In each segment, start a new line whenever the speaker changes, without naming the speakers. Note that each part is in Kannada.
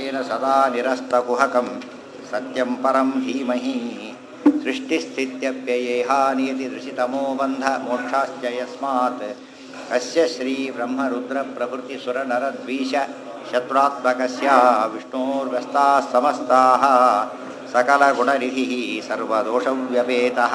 येन सदा निरस्तकुहकं सत्यं परं धीमहि सृष्टिस्थित्यप्ययेहानियति दृशितमो बन्धमोक्षाश्च यस्मात् अस्य श्रीब्रह्मरुद्रप्रभृतिसुरनरद्वीष शत्रुरात्मकस्य विष्णोर्व्यस्ताः समस्ताः सकलगुणनिधिः सर्वदोषव्यपेतः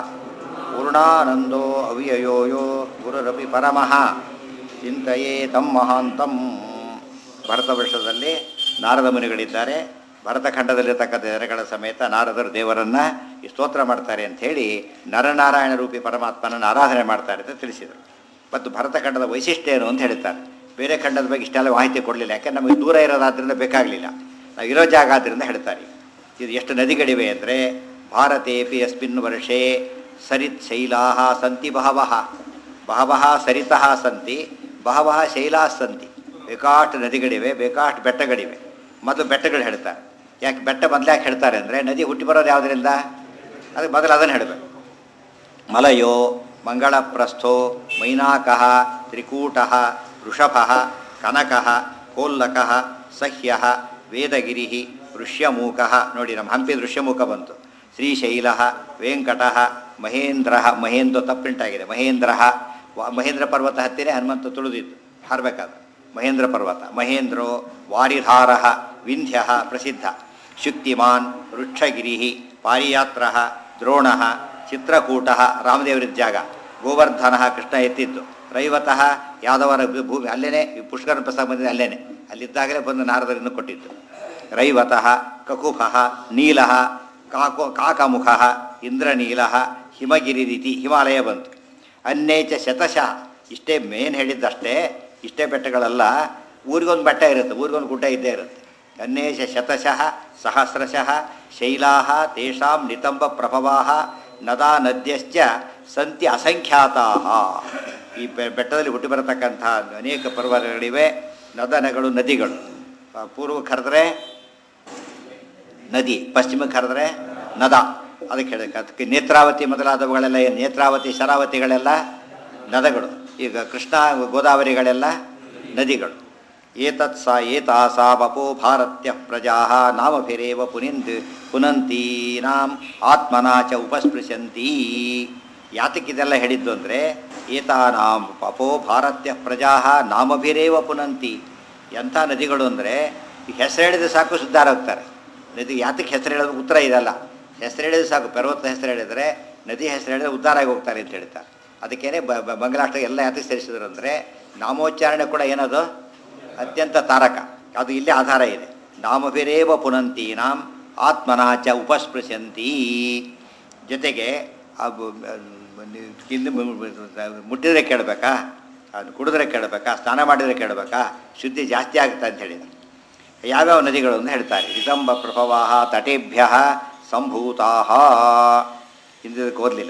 पूर्णानन्दो अव्ययो यो ಗುರುರಪಿ ಪರಮಃ ಚಿಂತೆಯೇ ತಮ್ಮ ಮಹಾಂತಂ ಭರತ ವರ್ಷದಲ್ಲಿ ನಾರದ ಮುನಿಗಳಿದ್ದಾರೆ ಭರತಖಂಡದಲ್ಲಿರ್ತಕ್ಕಂಥ ಜನಗಳ ಸಮೇತ ನಾರದರು ದೇವರನ್ನು ಈ ಸ್ತೋತ್ರ ಮಾಡ್ತಾರೆ ಅಂಥೇಳಿ ನರನಾರಾಯಣ ರೂಪಿ ಪರಮಾತ್ಮನನ್ನು ಆರಾಧನೆ ಮಾಡ್ತಾರೆ ಅಂತ ತಿಳಿಸಿದರು ಮತ್ತು ಭರತಖಂಡದ ವೈಶಿಷ್ಟ್ಯ ಏನು ಅಂತ ಹೇಳ್ತಾರೆ ಬೇರೆ ಖಂಡದ ಬಗ್ಗೆ ಇಷ್ಟೆಲ್ಲ ಮಾಹಿತಿ ಕೊಡಲಿಲ್ಲ ಯಾಕೆಂದ್ರೆ ನಮಗೆ ದೂರ ಇರೋದಾದ್ರಿಂದ ಬೇಕಾಗಲಿಲ್ಲ ನಾವು ಇರೋ ಜಾಗ ಆದ್ದರಿಂದ ಹೇಳ್ತಾರೆ ಇದು ಎಷ್ಟು ನದಿಗಳಿವೆ ಅಂದರೆ ಭಾರತೇಪಿ ಅಸ್ಮಿನ್ ವರ್ಷೇ ಸರಿತ್ ಶೈಲಾ ಸಂತಿ ಬಹವಃ ಬಹವಃ ಸರಿತಃ ಸಂತಿ ಬಹವಃ ಶೈಲಾ ಸಂತಿ ಬೇಕಾಷ್ಟು ನದಿಗಳಿವೆ ಬೇಕಾಷ್ಟು ಬೆಟ್ಟಗಳಿವೆ ಮೊದಲು ಬೆಟ್ಟಗಳು ಹೇಳ್ತಾರೆ ಯಾಕೆ ಬೆಟ್ಟ ಮೊದಲಾಕೆ ಹೇಳ್ತಾರೆ ಅಂದರೆ ನದಿ ಹುಟ್ಟಿ ಬರೋದು ಯಾವುದರಿಂದ ಅದಕ್ಕೆ ಮೊದಲು ಅದನ್ನು ಹೇಳಬೇಕು ಮಲಯೋ ಮಂಗಳಪ್ರಸ್ಥೋ ಮೈನಾಕಃ ತ್ರಿಕೂಟಃ ವೃಷಭಃ ಕನಕಃ ಕೋಲ್ಲಕಃ ಸಹ್ಯ ವೇದಗಿರಿ ಋಷ್ಯಮೂಕಃ ನೋಡಿ ನಮ್ಮ ಹಂಪಿ ಋಷ್ಯಮೂಕ ಬಂತು ಶ್ರೀಶೈಲ ವೆಂಕಟ ಮಹೇಂದ್ರ ಮಹೇಂದ್ರ ತಪ್ಪುಂಟಾಗಿದೆ ಮಹೇಂದ್ರ ಮಹೇಂದ್ರ ಪರ್ವತ ಹತ್ತಿರ ಹನುಮಂತ ತುಳಿದಿದ್ದು ಹಾರಬೇಕಾದ್ರೆ ಮಹೇಂದ್ರ ಪರ್ವತ ಮಹೇಂದ್ರೋ ವಾರಿಧಾರ ವಿಂಧ್ಯ ಪ್ರಸಿದ್ಧ ಶುಕ್ತಿಮಾನ್ ವೃಕ್ಷಗಿರಿ ಪಾರಿಯಾತ್ರ ದ್ರೋಣ ಚಿತ್ರಕೂಟ ರಾಮದೇವರಿದ್ದ ಜಾಗ ಗೋವರ್ಧನ ಕೃಷ್ಣ ಎತ್ತಿದ್ದು ರೈವತಃ ಯಾದವರ ಭೂಮಿ ಅಲ್ಲೇನೆ ಪುಷ್ಕರ ಪ್ರಸಾದ ಬಂದಿದೆ ಅಲ್ಲೇನೆ ಅಲ್ಲಿದ್ದಾಗಲೇ ಬಂದು ನಾರದರನ್ನು ಕೊಟ್ಟಿದ್ದು ರೈವತಃ ಕಕುಭ ನೀಲ ಕಾಕೋ ಕಾಕಮುಖ ಇಂದ್ರನೀಲ ಹಿಮಗಿರಿ ರೀತಿ ಹಿಮಾಲಯ ಬಂತು ಅನ್ನೇಚ ಶತಶಃ ಇಷ್ಟೇ ಮೇನ್ ಹೇಳಿದ್ದಷ್ಟೇ ಇಷ್ಟೇ ಬೆಟ್ಟಗಳಲ್ಲ ಊರಿಗೊಂದು ಬೆಟ್ಟ ಇರುತ್ತೆ ಊರಿಗೊಂದು ಗುಡ್ಡ ಇದ್ದೇ ಇರುತ್ತೆ ಅನ್ನೇಶ ಶತಶಃ ಸಹಸ್ರಶಃ ಶೈಲಾ ತೇಷಾಂ ನಿತಂಬ ಪ್ರಭವಾ ನದಾ ನದ್ಯಶ್ಚ ಸಂತಿ ಅಸಂಖ್ಯಾತಾ ಈ ಬೆಟ್ಟದಲ್ಲಿ ಹುಟ್ಟಿ ಬರತಕ್ಕಂಥ ಅನೇಕ ಪರ್ವತಗಳಿವೆ ನದನಗಳು ನದಿಗಳು ಪೂರ್ವ ಕರೆದ್ರೆ ನದಿ ಪಶ್ಚಿಮಕ್ಕೆ ಕರೆದ್ರೆ ನದ ಅದಕ್ಕೆ ಹೇಳಕ್ಕೆ ಅದಕ್ಕೆ ನೇತ್ರಾವತಿ ಮೊದಲಾದವುಗಳೆಲ್ಲ ಏನು ನೇತ್ರಾವತಿ ಶರಾವತಿಗಳೆಲ್ಲ ನದಗಳು ಈಗ ಕೃಷ್ಣ ಗೋದಾವರಿಗಳೆಲ್ಲ ನದಿಗಳು ಏತತ್ ಸಾ ಏತಾಸಾ ಬಪೋ ಭಾರತ್ಯ ಪ್ರಜಾ ನಾಮಭಿರೇವ ಪುನಿಂದ್ ಪುನಂತೀನಾಂ ಆತ್ಮನಾ ಚ ಉಪಸ್ಪೃಶಂತಿ ಯಾತಕ್ಕಿದೆಲ್ಲ ಹೇಳಿದ್ದು ಅಂದರೆ ಏತಾನಾಂ ಪಪೋ ಭಾರತ್ಯ ಪ್ರಜಾ ನಾಮಭಿರೇವ ಪುನಂತಿ ಎಂಥ ನದಿಗಳು ಅಂದರೆ ಹೆಸರು ಹೇಳಿದ್ರೆ ಸಾಕು ಸುದ್ದಾರ ಹೋಗ್ತಾರೆ ನದಿ ಯಾತಕ್ಕೆ ಹೆಸರು ಹೇಳೋದು ಉತ್ತರ ಇದಲ್ಲ ಹೆಸರು ಹೇಳಿದ್ರೆ ಸಾಕು ಪರ್ವತ ಹೆಸರು ಹೇಳಿದರೆ ನದಿ ಹೆಸರು ಹೇಳಿದ್ರೆ ಉದ್ಧಾರ ಆಗಿ ಹೋಗ್ತಾರೆ ಅಂತ ಹೇಳ್ತಾರೆ ಅದಕ್ಕೇನೆ ಬಂಗ್ಲಾಷ್ಟ ಎಲ್ಲ ಯಾತಕ್ಕೆ ಸೇರಿಸಿದ್ರು ಅಂದರೆ ನಾಮೋಚ್ಚಾರಣೆ ಕೂಡ ಏನದು ಅತ್ಯಂತ ತಾರಕ ಅದು ಇಲ್ಲೇ ಆಧಾರ ಇದೆ ನಾಮಭಿರೇವ ಪುನಂತಿ ನಾಂ ಆತ್ಮನಾಚ ಉಪಸ್ಪೃಶಂತಿ ಜೊತೆಗೆ ಹಿಂದೆ ಮುಟ್ಟಿದ್ರೆ ಕೇಳಬೇಕಾ ಅದು ಕುಡಿದ್ರೆ ಕೇಳಬೇಕಾ ಸ್ನಾನ ಮಾಡಿದರೆ ಕೇಳಬೇಕಾ ಶುದ್ಧಿ ಜಾಸ್ತಿ ಆಗುತ್ತೆ ಅಂತ ಹೇಳಿದ ಯಾವ್ಯಾವ ನದಿಗಳು ಅಂತ ಹೇಳ್ತಾರೆ ರಿತಂಬ ಪ್ರಭವಾಹ ತಟೇಭ್ಯ ಸಂಭೂತಾ ಹಿಂದಕ್ಕೆ ಓದಲಿಲ್ಲ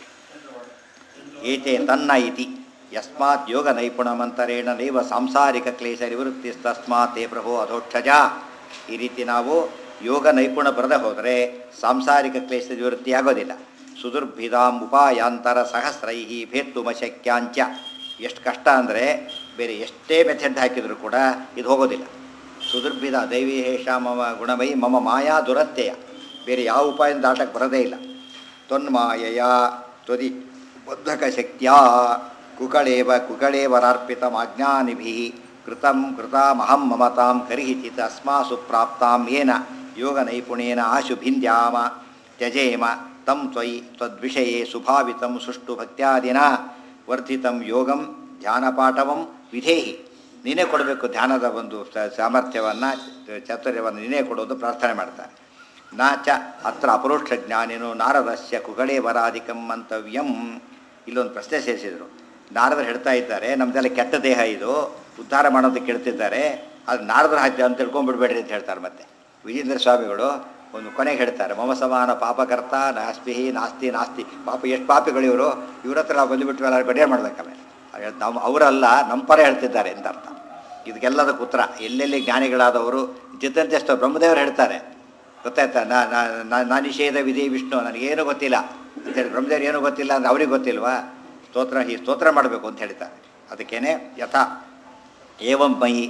ಏತೆ ತನ್ನ ಇತಿ ಯಸ್ಮಾತ್ ಯೋಗ ನೈಪುಣಮಂತರೇಣ ನೈವ ಸಾಂಸಾರಿಕ ಕ್ಲೇಶ ನಿವೃತ್ತಿಸ್ತಸ್ಮಾತ್ ತೇ ಪ್ರಭೋ ಅಧೋಕ್ಷಜ ಈ ರೀತಿ ನಾವು ಯೋಗ ನೈಪುಣ ಬರದೆ ಹೋದರೆ ಸಾಂಸಾರಿಕ ಕ್ಲೇಶ ನಿವೃತ್ತಿ ಆಗೋದಿಲ್ಲ ಸುದುರ್ಭಿದಾಂ ಉಪಾಯಾಂತರ ಸಹಸ್ರೈ ಭೇತ್ತುಮಶಕ್ಯಾಂಚ ಎಷ್ಟು ಕಷ್ಟ ಅಂದರೆ ಬೇರೆ ಎಷ್ಟೇ ಮೆಥಡ್ ಹಾಕಿದರೂ ಕೂಡ ಇದು ಹೋಗೋದಿಲ್ಲ ಸುದುರ್ಭಿದ ದೈವೀ ಹೇಷ ಮಮ ಗುಣಮೈ ಮಮ ಮಾಯಾ ದುರತ್ಯಯ ಬೇರೆ ಯಾವ ಉಪಾಯದಿಂದ ದಾಟಕ್ಕೆ ಬರೋದೇ ಇಲ್ಲ ತೊನ್ಮಾಯಯ ತ್ವದಿ ಬದ್ಧಕ ಶಕ್ತಿಯ ಕುಕಳೇವ ಕುಕಳೇವರಾರ್ಪಿತಂ ಅಜ್ಞಾನಿಭಿ ಕೃತಂ ಕೃತಾಮಹಂ ಮಮತಾಂ ಕರಿಹಿಚಿತ ಅಸ್ಮಾಸು ಪ್ರಾಪ್ತಾಂ ಏನ ಯೋಗ ನೈಪುಣ್ಯೇನ ಆಶು ಭಿಂದ್ಯಾಮ ತ್ಯಜೇಮ ತಂ ತ್ವಯಿ ತ್ವದ್ವಿಷಯೇ ಸುಭಾವಿತಂ ಸುಷ್ಟು ಭಕ್ತ್ಯಾದಿನ ವರ್ಧಿತಂ ಯೋಗಂ ಧ್ಯಾನಪಾಠವಂ ವಿಧೇಹಿ ನೀನೇ ಕೊಡಬೇಕು ಧ್ಯಾನದ ಒಂದು ಸಾಮರ್ಥ್ಯವನ್ನು ಚಾತುರ್ಯವನ್ನು ನೀನೇ ಕೊಡೋದು ಪ್ರಾರ್ಥನೆ ಮಾಡ್ತಾರೆ ನಾ ಚ ಅತ್ರ ಅಪರೋಕ್ಷ ಜ್ಞಾನಿನು ನಾರದಸ್ಯ ಕುಗಳೇ ವರಾಧಿಕಂ ಮಂತವ್ಯಂ ಇಲ್ಲೊಂದು ಪ್ರಶ್ನೆ ಸೇರಿಸಿದರು ನಾರದರು ಹೇಳ್ತಾ ಇದ್ದಾರೆ ನಮ್ಮದೆಲ್ಲ ಕೆಟ್ಟ ದೇಹ ಇದು ಉದ್ಧಾರ ಮಾಡೋದಕ್ಕೆ ಕೇಳ್ತಿದ್ದಾರೆ ಅದು ನಾರದರು ಹಾಕಿ ಅಂತ ತಿಳ್ಕೊಂಡ್ಬಿಡ್ಬೇಡ್ರಿ ಅಂತ ಹೇಳ್ತಾರೆ ಮತ್ತೆ ವಿಜೇಂದ್ರ ಸ್ವಾಮಿಗಳು ಒಂದು ಕೊನೆಗೆ ಹೇಳ್ತಾರೆ ಮಮ ಸಮಾನ ಪಾಪಕರ್ತ ನಾಸ್ತಿ ನಾಸ್ತಿ ನಾಸ್ತಿ ಪಾಪ ಎಷ್ಟು ಪಾಪಿಗಳು ಇವರು ಇವ್ರ ಹತ್ರ ನಾವು ಬಂದುಬಿಟ್ಟು ಗಡಿಯ ಮಾಡ್ಬೇಕಲ್ಲ ನಾವು ಅವರಲ್ಲ ನಮ್ಮ ಪರ ಹೇಳ್ತಿದ್ದಾರೆ ಅಂತ ಅರ್ಥ ಇದಕ್ಕೆಲ್ಲದಕ್ಕೆ ಉತ್ತರ ಎಲ್ಲೆಲ್ಲಿ ಜ್ಞಾನಿಗಳಾದವರು ಜಿತಂತೆಸ್ತೋ ಬ್ರಹ್ಮದೇವರು ಹೇಳ್ತಾರೆ ಗೊತ್ತಾಯ್ತಾ ನಾ ನಾ ನಿಷೇಧ ವಿಧಿ ವಿಷ್ಣು ನನಗೇನು ಗೊತ್ತಿಲ್ಲ ಅಂತೇಳಿ ಬ್ರಹ್ಮದೇವ್ರು ಏನೂ ಗೊತ್ತಿಲ್ಲ ಅಂದ್ರೆ ಅವ್ರಿಗೆ ಗೊತ್ತಿಲ್ವಾ ಸ್ತೋತ್ರ ಈ ಸ್ತೋತ್ರ ಮಾಡಬೇಕು ಅಂತ ಹೇಳ್ತಾರೆ ಅದಕ್ಕೇನೆ ಯಥಾ ಏವಂ ಮಯಿ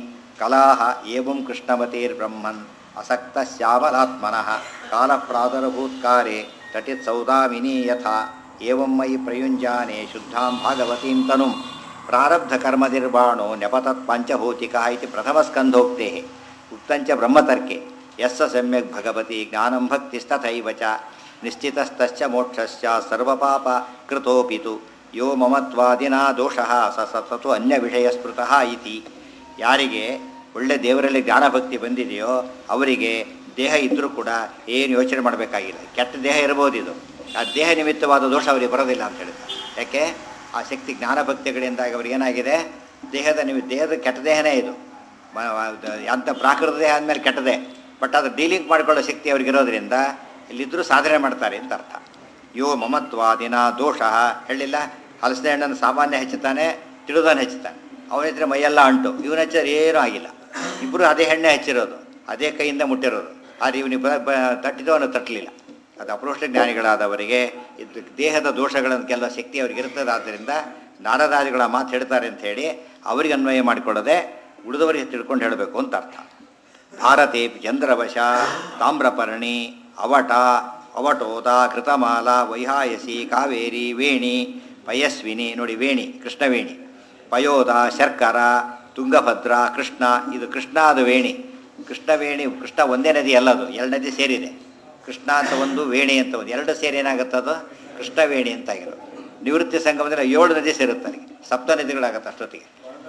ಕಲಾಹ ಏವಂ ಕೃಷ್ಣಮತೇರ್ಬ್ರಹ್ಮನ್ ಅಸಕ್ತ ಶ್ಯಾಮಲಾತ್ಮನಃ ಕಾಲಪ್ರಾದರಭೂತ್ಕಾರೆ ತಟಿತ್ ಸೌದಾಮಿನಿ ಯಥಾ ಏವಂ ಮಯಿ ಪ್ರಯುಂಜಾನೆ ಶುದ್ಧಾಂ ಭಾಗವತೀಂ ತನುಂ ಪ್ರಾರಬ್ಧ ಕರ್ಮನಿರ್ವಾಣೋ ನೆಪತತ್ ಪಂಚಭೌತಿಕ ಇತಿ ಪ್ರಥಮಸ್ಕಂಧೋಕ್ತೆ ಉಕ್ತಂಚ ಬ್ರಹ್ಮತರ್ಕೆ ಯಸ್ಸ ಸಮ್ಯಕ್ ಭಗವತಿ ಜ್ಞಾನಂ ಭಕ್ತಿಸ್ತಥೈವ ಚ ನಿಶ್ಚಿತಸ್ತಶ್ಚ ಮೋಕ್ಷಶ್ಚ ಸರ್ವಪಾಪ ಕೃತೋಪಿತು ಯೋ ಮಮತ್ವಾದಿನಾ ದೋಷಃ ಸ ಸತತು ಅನ್ಯ ವಿಷಯ ಸ್ಮೃತಃ ಇತಿ ಯಾರಿಗೆ ಒಳ್ಳೆ ದೇವರಲ್ಲಿ ಜ್ಞಾನಭಕ್ತಿ ಬಂದಿದೆಯೋ ಅವರಿಗೆ ದೇಹ ಇದ್ದರೂ ಕೂಡ ಏನು ಯೋಚನೆ ಮಾಡಬೇಕಾಗಿಲ್ಲ ಕೆಟ್ಟ ದೇಹ ಇರ್ಬೋದು ಇದು ಆ ದೇಹ ನಿಮಿತ್ತವಾದ ದೋಷ ಅವರಿಗೆ ಬರೋದಿಲ್ಲ ಅಂತ ಹೇಳಿದ್ದಾರೆ ಯಾಕೆ ಆ ಶಕ್ತಿ ಜ್ಞಾನಭಕ್ತಿಗಳಿಂದಾಗಿ ಅವ್ರಿಗೆ ಏನಾಗಿದೆ ದೇಹದ ನಿಮಿತ್ತ ದೇಹದ ಕೆಟ್ಟ ದೇಹನೇ ಇದು ಮ- ಮ- ಅಂಥ ಪ್ರಾಕೃತ ದೇಹ ಅಂದಮೇಲೆ ಕೆಟ್ಟದೇ ಬಟ್ ಅದು ಡೀಲಿಂಗ್ ಮಾಡಿಕೊಳ್ಳೋ ಶಕ್ತಿ ಅವ್ರಿಗಿರೋದ್ರಿಂದ ಇಲ್ಲಿದ್ದರೂ ಸಾಧನೆ ಮಾಡ್ತಾರೆ ಅಂತ ಅರ್ಥ ಯೋ ಮಮತ್ವಾದಿನ ದೋಷ ಹೇಳಿಲ್ಲ ಹಲಸೆ ಹಣ್ಣನ್ನು ಸಾಮಾನ್ಯ ಹೆಚ್ಚುತ್ತಾನೆ ತಿಳಿದವನು ಹೆಚ್ಚುತ್ತಾನೆ ಅವನ ಹತ್ರ ಮೈಯೆಲ್ಲ ಅಂಟು ಇವನ ಹಚ್ಚಿದ್ರೆ ಏನೂ ಆಗಿಲ್ಲ ಇಬ್ಬರು ಅದೇ ಎಣ್ಣೆ ಹಚ್ಚಿರೋದು ಅದೇ ಕೈಯಿಂದ ಮುಟ್ಟಿರೋದು ಆದರೆ ಇವನಿಗೆ ಬ- ಬ ತಟ್ಟಿದವನು ತಟ್ಟಲಿಲ್ಲ ಅದು ಅಪರೋಷ್ಟ ಜ್ಞಾನಿಗಳಾದವರಿಗೆ ಇದು ದೇಹದ ದೋಷಗಳನ್ನು ಕೆಲವು ಶಕ್ತಿ ಅವರಿಗೆ ಇರ್ತದೆ ಆದ್ದರಿಂದ ನಾರದಾದಿಗಳ ಮಾತು ಹೇಳ್ತಾರೆ ಅಂತ ಹೇಳಿ ಅವರಿಗೆ ಅನ್ವಯ ಮಾಡಿಕೊಳ್ಳದೆ ಉಳಿದವರಿಗೆ ತಿಳ್ಕೊಂಡು ಹೇಳಬೇಕು ಅಂತ ಅರ್ಥ ಭಾರತೆ ಚಂದ್ರವಶ ತಾಮ್ರಪರ್ಣಿ ಅವಟ ಅವಟೋದ ಕೃತಮಾಲ ವೈಹಾಯಸಿ ಕಾವೇರಿ ವೇಣಿ ಪಯಸ್ವಿನಿ ನೋಡಿ ವೇಣಿ ಕೃಷ್ಣವೇಣಿ ಪಯೋದ ಶರ್ಕರ ತುಂಗಭದ್ರ ಕೃಷ್ಣ ಇದು ಕೃಷ್ಣ ಅದು ವೇಣಿ ಕೃಷ್ಣವೇಣಿ ಕೃಷ್ಣ ಒಂದೇ ನದಿ ಅಲ್ಲದು ಎರಡು ನದಿ ಸೇರಿದೆ ಕೃಷ್ಣ ಅಂತ ಒಂದು ವೇಣಿ ಅಂತ ಒಂದು ಎರಡು ಸೇರಿ ಏನಾಗುತ್ತೆ ಅದು ಕೃಷ್ಣವೇಣಿ ಅಂತ ಆಗಿರೋದು ನಿವೃತ್ತಿ ಸಂಗಮದಲ್ಲಿ ಏಳು ನದಿ ಸೇರುತ್ತೆ ಅದಕ್ಕೆ ಸಪ್ತ ನದಿಗಳಾಗುತ್ತೆ ಅಷ್ಟೊತ್ತಿಗೆ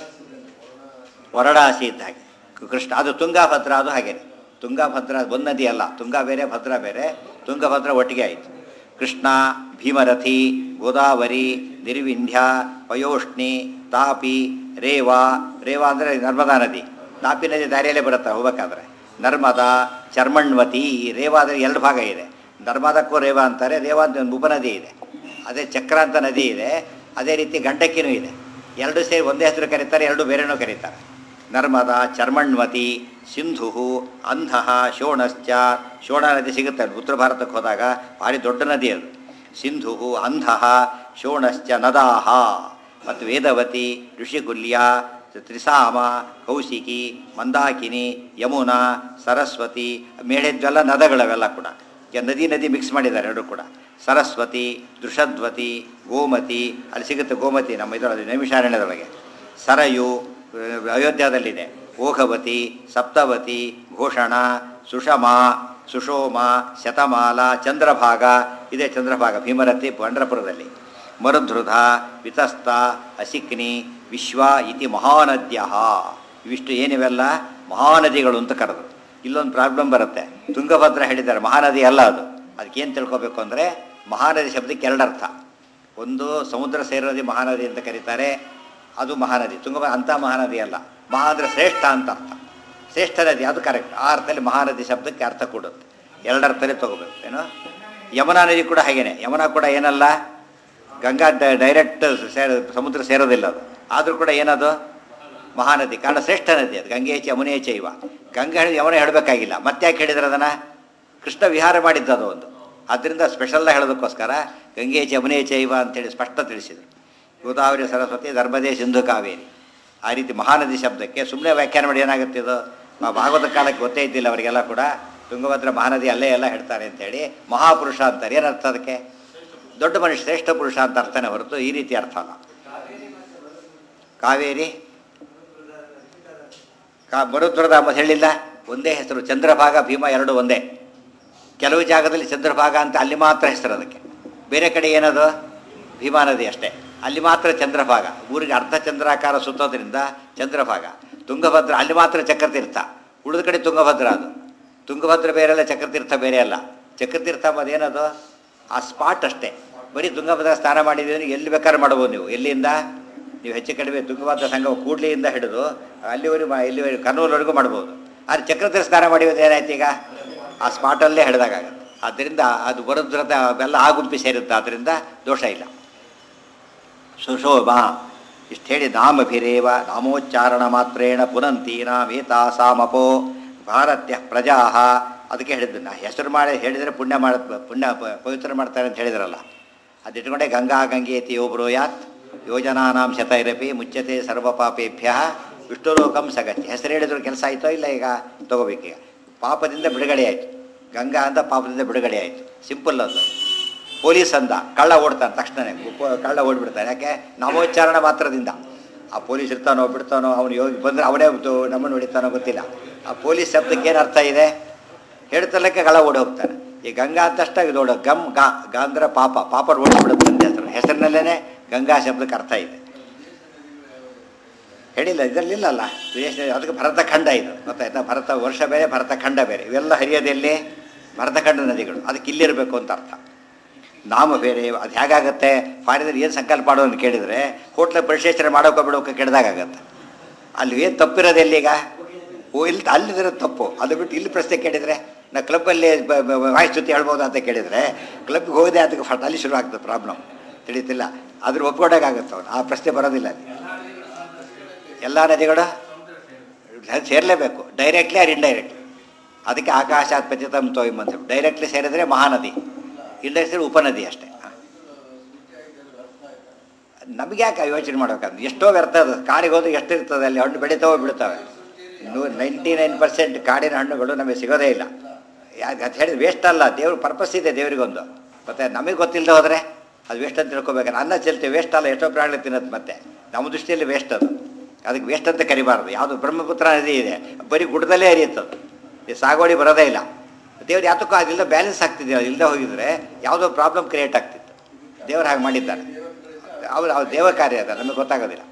ವರಡಾಸಿ ಇದ್ದ ಹಾಗೆ ಕೃಷ್ಣ ಅದು ತುಂಗಾಭದ್ರ ಅದು ಹಾಗೇನೆ ತುಂಗಾಭದ್ರ ಒಂದು ನದಿ ಅಲ್ಲ ತುಂಗಾ ಬೇರೆ ಭದ್ರಾ ಬೇರೆ ತುಂಗಭದ್ರ ಒಟ್ಟಿಗೆ ಆಯಿತು ಕೃಷ್ಣ ಭೀಮರಥಿ ಗೋದಾವರಿ ನಿರ್ವಿಂಧ್ಯ ಪಯೋಷ್ಣಿ ತಾಪಿ ರೇವಾ ರೇವಾ ಅಂದರೆ ನರ್ಮದಾ ನದಿ ತಾಪಿ ನದಿ ದಾರಿಯಲ್ಲೇ ಬರುತ್ತೆ ಹೋಗ್ಬೇಕಾದ್ರೆ ನರ್ಮದಾ ಚರ್ಮಣ್ವತಿ ರೇವಾ ಅಂದರೆ ಎರಡು ಭಾಗ ಇದೆ ನರ್ಮದಕ್ಕೂ ರೇವಾ ಅಂತಾರೆ ರೇವಾ ಅಂತ ಒಂದು ಉಪನದಿ ಇದೆ ಅದೇ ಚಕ್ರ ಅಂತ ನದಿ ಇದೆ ಅದೇ ರೀತಿ ಗಂಡಕ್ಕಿನೂ ಇದೆ ಎರಡು ಸೇರಿ ಒಂದೇ ಹೆಸರು ಕರೀತಾರೆ ಎರಡು ಬೇರೆನೂ ಕರೀತಾರೆ ನರ್ಮದಾ ಚರ್ಮಣ್ವತಿ ಸಿಂಧು ಅಂಧ ಶೋಣಶ್ಚ ಶೋಣ ನದಿ ಸಿಗುತ್ತೆ ಅಲ್ಲಿ ಉತ್ತರ ಭಾರತಕ್ಕೆ ಹೋದಾಗ ಭಾರಿ ದೊಡ್ಡ ನದಿ ಅದು ಸಿಂಧು ಅಂಧ ಶೋಣಶ್ಚ ನದಾಹ ಮತ್ತು ವೇದವತಿ ಋಷಿಕುಲ್ಯ ತ್ರಿಸಾಮ ಕೌಶಿಕಿ ಮಂದಾಕಿನಿ ಯಮುನಾ ಸರಸ್ವತಿ ಮೇಳೆದ್ವೆಲ್ಲ ನದಗಳವೆಲ್ಲ ಕೂಡ ಈಗ ನದಿ ನದಿ ಮಿಕ್ಸ್ ಮಾಡಿದ್ದಾರೆ ಎರಡು ಕೂಡ ಸರಸ್ವತಿ ದೃಷದ್ವತಿ ಗೋಮತಿ ಅಲ್ಲಿ ಸಿಗುತ್ತೆ ಗೋಮತಿ ನಮ್ಮ ಇದರೊಳಗೆ ನೈಮಿಷಾರಣ್ಯದೊಳಗೆ ಸರಯು ಅಹ್, ಅಯೋಧ್ಯದಲ್ಲಿದೆ ಓಘವತಿ ಸಪ್ತವತಿ ಘೋಷಣ ಸುಷಮ ಸುಷೋಮ ಶತಮಾಲ ಚಂದ್ರಭಾಗ ಇದೆ ಚಂದ್ರಭಾಗ ಭೀಮರತಿ ಪಂಡ್ರಪುರದಲ್ಲಿ ಮರುಧೃಧ ವಿತಸ್ತ ಅಸಿಕ್ನಿ ವಿಶ್ವ ಇತಿ ಮಹಾನದ್ಯ ಇವಿಷ್ಟು ಏನಿವೆಲ್ಲ ಮಹಾನದಿಗಳು ಅಂತ ಕರೆದು ಇಲ್ಲೊಂದು ಪ್ರಾಬ್ಲಮ್ ಬರುತ್ತೆ ತುಂಗಭದ್ರ ಹೇಳಿದ್ದಾರೆ ಮಹಾನದಿ ಅಲ್ಲ ಅದು ಅದಕ್ಕೇನು ತಿಳ್ಕೊಬೇಕು ಅಂದರೆ ಮಹಾನದಿ ಶಬ್ದಕ್ಕೆ ಎರಡು ಅರ್ಥ ಒಂದು ಸಮುದ್ರ ಸೇರೋದಿ ಮಹಾನದಿ ಅಂತ ಕರೀತಾರೆ ಅದು ಮಹಾನದಿ ತುಂಗಭದ್ರ ಅಂಥ ಮಹಾನದಿ ಅಲ್ಲ ಮಹಾ ಅಂದರೆ ಶ್ರೇಷ್ಠ ಅಂತ ಅರ್ಥ ಶ್ರೇಷ್ಠ ನದಿ ಅದು ಕರೆಕ್ಟ್ ಆ ಅರ್ಥದಲ್ಲಿ ಮಹಾನದಿ ಶಬ್ದಕ್ಕೆ ಅರ್ಥ ಕೊಡುತ್ತೆ ಎರಡರ್ಥದಲ್ಲಿ ತಗೋಬೇಕು ಏನು ಯಮುನಾ ನದಿ ಕೂಡ ಹಾಗೇನೆ ಯಮುನಾ ಕೂಡ ಏನಲ್ಲ ಗಂಗಾ ಡ- ಡೈರೆಕ್ಟ್ ಸೇರ ಸಮುದ್ರ ಸೇರೋದಿಲ್ಲ ಅದು ಆದರೂ ಕೂಡ ಏನದು ಮಹಾನದಿ ಕಾರಣ ಶ್ರೇಷ್ಠ ನದಿ ಅದು ಗಂಗೆ ಯಮುನೆ ಚೈವ ಗಂಗೆ ಹೇಳಿ ಯಮುನೆ ಹೇಳಬೇಕಾಗಿಲ್ಲ ಮತ್ತೆ ಯಾಕೆ ಹೇಳಿದ್ರೆ ಅದನ್ನು ಕೃಷ್ಣ ವಿಹಾರ ಮಾಡಿದ್ದು ಅದು ಒಂದು ಅದರಿಂದ ಸ್ಪೆಷಲ್ ಹೇಳೋದಕ್ಕೋಸ್ಕರ ಗಂಗೆ ಯಮುನೆ ಚೈವ ಅಂತೇಳಿ ಸ್ಪಷ್ಟ ತಿಳಿಸಿದರು ಗೋದಾವರಿ ಸರಸ್ವತಿ ಧರ್ಮದೇ ಸಿಂಧು ಕಾವೇರಿ ಆ ರೀತಿ ಮಹಾನದಿ ಶಬ್ದಕ್ಕೆ ಸುಮ್ಮನೆ ವ್ಯಾಖ್ಯಾನ ಮಾಡಿ ಏನಾಗುತ್ತೆ ಇದು ಆ ಭಾಗವತ ಕಾಲಕ್ಕೆ ಗೊತ್ತೇ ಇದ್ದಿಲ್ಲ ಅವರಿಗೆಲ್ಲ ಕೂಡ ತುಂಗಭದ್ರ ಮಹಾನದಿ ಅಲ್ಲೇ ಎಲ್ಲ ಹೇಳ್ತಾರೆ ಅಂತೇಳಿ ಮಹಾಪುರುಷ ಅಂತಾರೆ ಏನರ್ಥ ಅದಕ್ಕೆ ದೊಡ್ಡ ಮನುಷ್ಯ ಶ್ರೇಷ್ಠ ಪುರುಷ ಅಂತ ಅರ್ಥನೇ ಹೊರತು ಈ ರೀತಿ ಅರ್ಥ ಅಲ್ಲ ಕಾವೇರಿ ಕಾ ಮರುದ್ರದ ಎಂಬುದು ಹೇಳಿಲ್ಲ ಒಂದೇ ಹೆಸರು ಚಂದ್ರಭಾಗ ಭೀಮ ಎರಡು ಒಂದೇ ಕೆಲವು ಜಾಗದಲ್ಲಿ ಚಂದ್ರಭಾಗ ಅಂತ ಅಲ್ಲಿ ಮಾತ್ರ ಹೆಸರು ಅದಕ್ಕೆ ಬೇರೆ ಕಡೆ ಏನದು ಭೀಮಾ ನದಿ ಅಷ್ಟೇ ಅಲ್ಲಿ ಮಾತ್ರ ಚಂದ್ರಭಾಗ ಊರಿಗೆ ಅರ್ಧ ಚಂದ್ರಾಕಾರ ಸುತ್ತೋದ್ರಿಂದ ಚಂದ್ರಭಾಗ ತುಂಗಭದ್ರ ಅಲ್ಲಿ ಮಾತ್ರ ಚಕ್ರತೀರ್ಥ ಉಳಿದ ಕಡೆ ತುಂಗಭದ್ರ ಅದು ತುಂಗಭದ್ರ ಬೇರೆ ಅಲ್ಲ ಚಕ್ರತೀರ್ಥ ಬೇರೆ ಅಲ್ಲ ಚಕ್ರತೀರ್ಥ ಎಂಬುದು ಏನದು ಆ ಸ್ಪಾಟ್ ಅಷ್ಟೇ ಬರೀ ತುಂಗಭದ್ರ ಸ್ನಾನ ಮಾಡಿದ್ದೀರಿ ಎಲ್ಲಿ ಬೇಕಾದ್ರೆ ಮಾಡ್ಬೋದು ನೀವು ಎಲ್ಲಿಂದ ನೀವು ಹೆಚ್ಚು ಕಡಿಮೆ ತುಂಗಭದ್ರ ಸಂಘ ಕೂಡ್ಲಿಯಿಂದ ಹಿಡಿದು ಅಲ್ಲಿವರೆಗೂ ಮಾ- ಇಲ್ಲಿವರೆಗೂ ಕರ್ನೂಲ್ವರೆಗೂ ಮಾಡ್ಬೋದು ಆದರೆ ಚಕ್ರತೀರ್ಥ ಸ್ನಾನ ಮಾಡಿರೋದು ಏನಾಯ್ತು ಈಗ ಆ ಸ್ಪಾಟಲ್ಲೇ ಹಿಡಿದಾಗತ್ತೆ ಆದ್ದರಿಂದ ಅದು ಬರೋದ್ರದ ಅವೆಲ್ಲ ಆ ಗುಂಪಿ ಸೇರುತ್ತೆ ಆದ್ದರಿಂದ ದೋಷ ಇಲ್ಲ ಸುಶೋಭ ಇಷ್ಟು ಹೇಳಿ ನಾಮಭಿರೇವ ನಾಮೋಚ್ಚಾರಣ ಮಾತ್ರೇಣ ಪುನಂತಿ ನಾಮೇತಾಸಾಮಪೋ ಭಾರತ್ಯ ಪ್ರಜಾ ಅದಕ್ಕೆ ಹೇಳಿದ್ದು ನಾ ಹೆಸರು ಮಾಡಿ ಹೇಳಿದರೆ ಪುಣ್ಯ ಮಾಡ ಪುಣ್ಯ ಪ- ಪವಿತ್ರ ಮಾಡ್ತಾರೆ ಅಂತ ಹೇಳಿದ್ರಲ್ಲ ಅದಿಟ್ಕೊಂಡೆ ಗಂಗಾ ಗಂಗೇತಿ ಯೋಬ್ರೋ ಯಾತ್ ಯೋಜನಾನಾಂ ಶತೈರಪಿ ಮುಚ್ಚತೆ ಸರ್ವಪಾಪೇಭ್ಯ ವಿಷ್ಣು ಲೋಕಂ ಸಗತಿ ಹೆಸರು ಹೇಳಿದ್ರು ಕೆಲಸ ಆಯಿತೋ ಇಲ್ಲ ಈಗ ತಗೋಬೇಕೀಗ ಪಾಪದಿಂದ ಬಿಡುಗಡೆ ಆಯಿತು ಗಂಗಾ ಅಂತ ಪಾಪದಿಂದ ಬಿಡುಗಡೆ ಆಯಿತು ಸಿಂಪಲ್ ಅದು ಪೊಲೀಸ್ ಅಂದ ಕಳ್ಳ ಓಡ್ತಾನೆ ತಕ್ಷಣನೇ ಉಪ- ಕಳ್ಳ ಓಡ್ಬಿಡ್ತಾನೆ ಯಾಕೆ ನಾಮೋಚ್ಚಾರಣ ಮಾತ್ರದಿಂದ ಆ ಪೊಲೀಸ್ ಇರ್ತಾನೋ ಬಿಡ್ತಾನೋ ಅವನು ಯೋಗಿ ಬಂದರೆ ಅವನೇ ತು- ನಮ್ಮನ್ನು ಹೊಡಿತಾನೋ ಗೊತ್ತಿಲ್ಲ ಆ ಪೊಲೀಸ್ ಶಬ್ದಕ್ಕೆ ಏನು ಅರ್ಥ ಇದೆ ಹೇಳ್ತಲಕ್ಕೆ ಕಳ್ಳ ಓಡಿ ಹೋಗ್ತಾನೆ ಈ ಗಂಗಾ ಅಂತಷ್ಟ ಇದು ನೋಡು ಗಮ್ ಗಾ ಗಾ ಅಂದ್ರೆ ಪಾಪ ಪಾಪ ಓಡಿಸ್ಬಿಡುತ್ತೆ ಅಂತ ಹೆಸರು ಹೆಸರಿನಲ್ಲೇ ಗಂಗಾ ಶಬ್ದಕ್ಕೆ ಅರ್ಥ ಇದೆ ಹೇಳಿಲ್ಲ ಇದರಲ್ಲಿಲ್ಲಲ್ಲ ವಿದೇಶ ಅದಕ್ಕೆ ಭರತಖಂಡ ಇದು ಗೊತ್ತಾಯ್ತಾ ಭರತ ವರ್ಷ ಬೇರೆ ಭರತಖಂಡ ಬೇರೆ ಇವೆಲ್ಲ ಹರಿಯೋದೆಲ್ಲಿ ಭರತಖಂಡ ನದಿಗಳು ಅದಕ್ಕೆ ಇಲ್ಲಿರಬೇಕು ಅಂತ ಅರ್ಥ ನಾಮ ಬೇರೆ ಅದು ಹೇಗಾಗತ್ತೆ ಫಾರಿದಲ್ಲಿ ಏನು ಸಂಕಲ್ಪ ಮಾಡೋದು ಅಂತ ಕೇಳಿದರೆ ಹೋಟ್ಲ ಪರಿಶೇಷಣೆ ಮಾಡೋಕೆ ಬಿಡೋಕೆ ಕೆಡ್ದಾಗತ್ತೆ ಅಲ್ಲಿ ಏನು ತಪ್ಪಿರೋದು ಎಲ್ಲಿಗ ಓ ಇಲ್ಲಿ ಅಲ್ಲಿದಿರೋದು ತಪ್ಪು ಅದು ಬಿಟ್ಟು ಇಲ್ಲಿ ಪ್ರಶ್ನೆ ಕೇಳಿದರೆ ನಾ ಕ್ಲಬ್ಬಲ್ಲಿ ವಾಯ್ಸ್ ಜೊತೆ ಹೇಳ್ಬೋದು ಅಂತ ಕೇಳಿದರೆ ಕ್ಲಬ್ಗೆ ಹೋಗದೆ ಅದಕ್ಕೆ ಫಟ್ ಅಲ್ಲಿ ಶುರು ಆಗ್ತದೆ ಪ್ರಾಬ್ಲಮ್ ತಿಳಿತಿಲ್ಲ ಅದ್ರ ಒಪ್ಕೊಂಡಾಗತ್ತೆ ಅವನು ಆ ಪ್ರಶ್ನೆ ಬರೋದಿಲ್ಲ ಅಲ್ಲಿ ಎಲ್ಲ ನದಿಗಳು ಸೇರಲೇಬೇಕು ಡೈರೆಕ್ಟ್ಲಿ ಆರ್ ಇಂಡೈರೆಕ್ಟ್ಲಿ ಅದಕ್ಕೆ ಆಕಾಶಾತ್ ಪತಿತಂ ತೋಯಂ ಅಂತ ಹೇಳಿ ಡೈರೆಕ್ಟ್ಲಿ ಸೇರಿದ್ರೆ ಮಹಾನದಿ ಇಂಡೈರೆಕ್ಟ್ಲಿ ಉಪನದಿ ಅಷ್ಟೇ ಹ. ನಮಗೆ ಯಾಕೆ ಯೋಚನೆ ಮಾಡ್ಬೇಕಂದ್ರೆ ಎಷ್ಟೋ ವ್ಯರ್ಥ ಅದು ಕಾಡಿಗೆ ಹೋದ್ರೆ ಎಷ್ಟು ಇರ್ತದೆ ಅಲ್ಲಿ ಹಣ್ಣು ಬೆಳಿತಾವೋ ಬಿಡ್ತಾವೆ ನೂ ನೈಂಟಿ ನೈನ್ ಪರ್ಸೆಂಟ್ ಕಾಡಿನ ಹಣ್ಣುಗಳು ನಮಗೆ ಸಿಗೋದೇ ಇಲ್ಲ ಯಾಕೆ ಅದು ಹೇಳಿದ್ರೆ ವೇಸ್ಟ್ ಅಲ್ಲ ದೇವ್ರ ಪರ್ಪಸ್ ಇದೆ ದೇವರಿಗೊಂದು ಮತ್ತೆ ನಮಗೆ ಗೊತ್ತಿಲ್ಲದೆ ಹೋದರೆ ಅದು ವೇಸ್ಟ್ ಅಂತ ತಿಳ್ಕೊಬೇಕಾದ್ರೆ ಅನ್ನ ಚೆಲ್ತೀವಿ ವೇಸ್ಟ್ ಅಲ್ಲ ಎಷ್ಟೋ ಪ್ರಾಣಿ ತಿನ್ನೋದು ಮತ್ತೆ ನಮ್ಮ ದೃಷ್ಟಿಯಲ್ಲಿ ವೇಸ್ಟ್ ಅದು ಅದಕ್ಕೆ ವೇಸ್ಟ್ ಅಂತ ಕರಿಬಾರ್ದು ಯಾವುದು ಬ್ರಹ್ಮಪುತ್ರ ನದಿ ಇದೆ ಬರೀ ಗುಡ್ಡದಲ್ಲೇ ಹರಿಯುತ್ತದು ಈ ಸಾಗುವಳಿ ಬರೋದೇ ಇಲ್ಲ ದೇವ್ರು ಯಾತಕ್ಕೂ ಅದಿಲ್ಲ ಬ್ಯಾಲೆನ್ಸ್ ಆಗ್ತಿದೆ ಅದು ಇಲ್ಲದೆ ಹೋಗಿದ್ರೆ ಯಾವುದೋ ಪ್ರಾಬ್ಲಮ್ ಕ್ರಿಯೇಟ್ ಆಗ್ತಿತ್ತು ದೇವರು ಹಾಗೆ ಮಾಡಿದ್ದಾರೆ ಅವ್ರು ಅವ್ರ ದೇವ ಕಾರ್ಯ ಅದ ನಮಗೆ ಗೊತ್ತಾಗೋದಿಲ್ಲ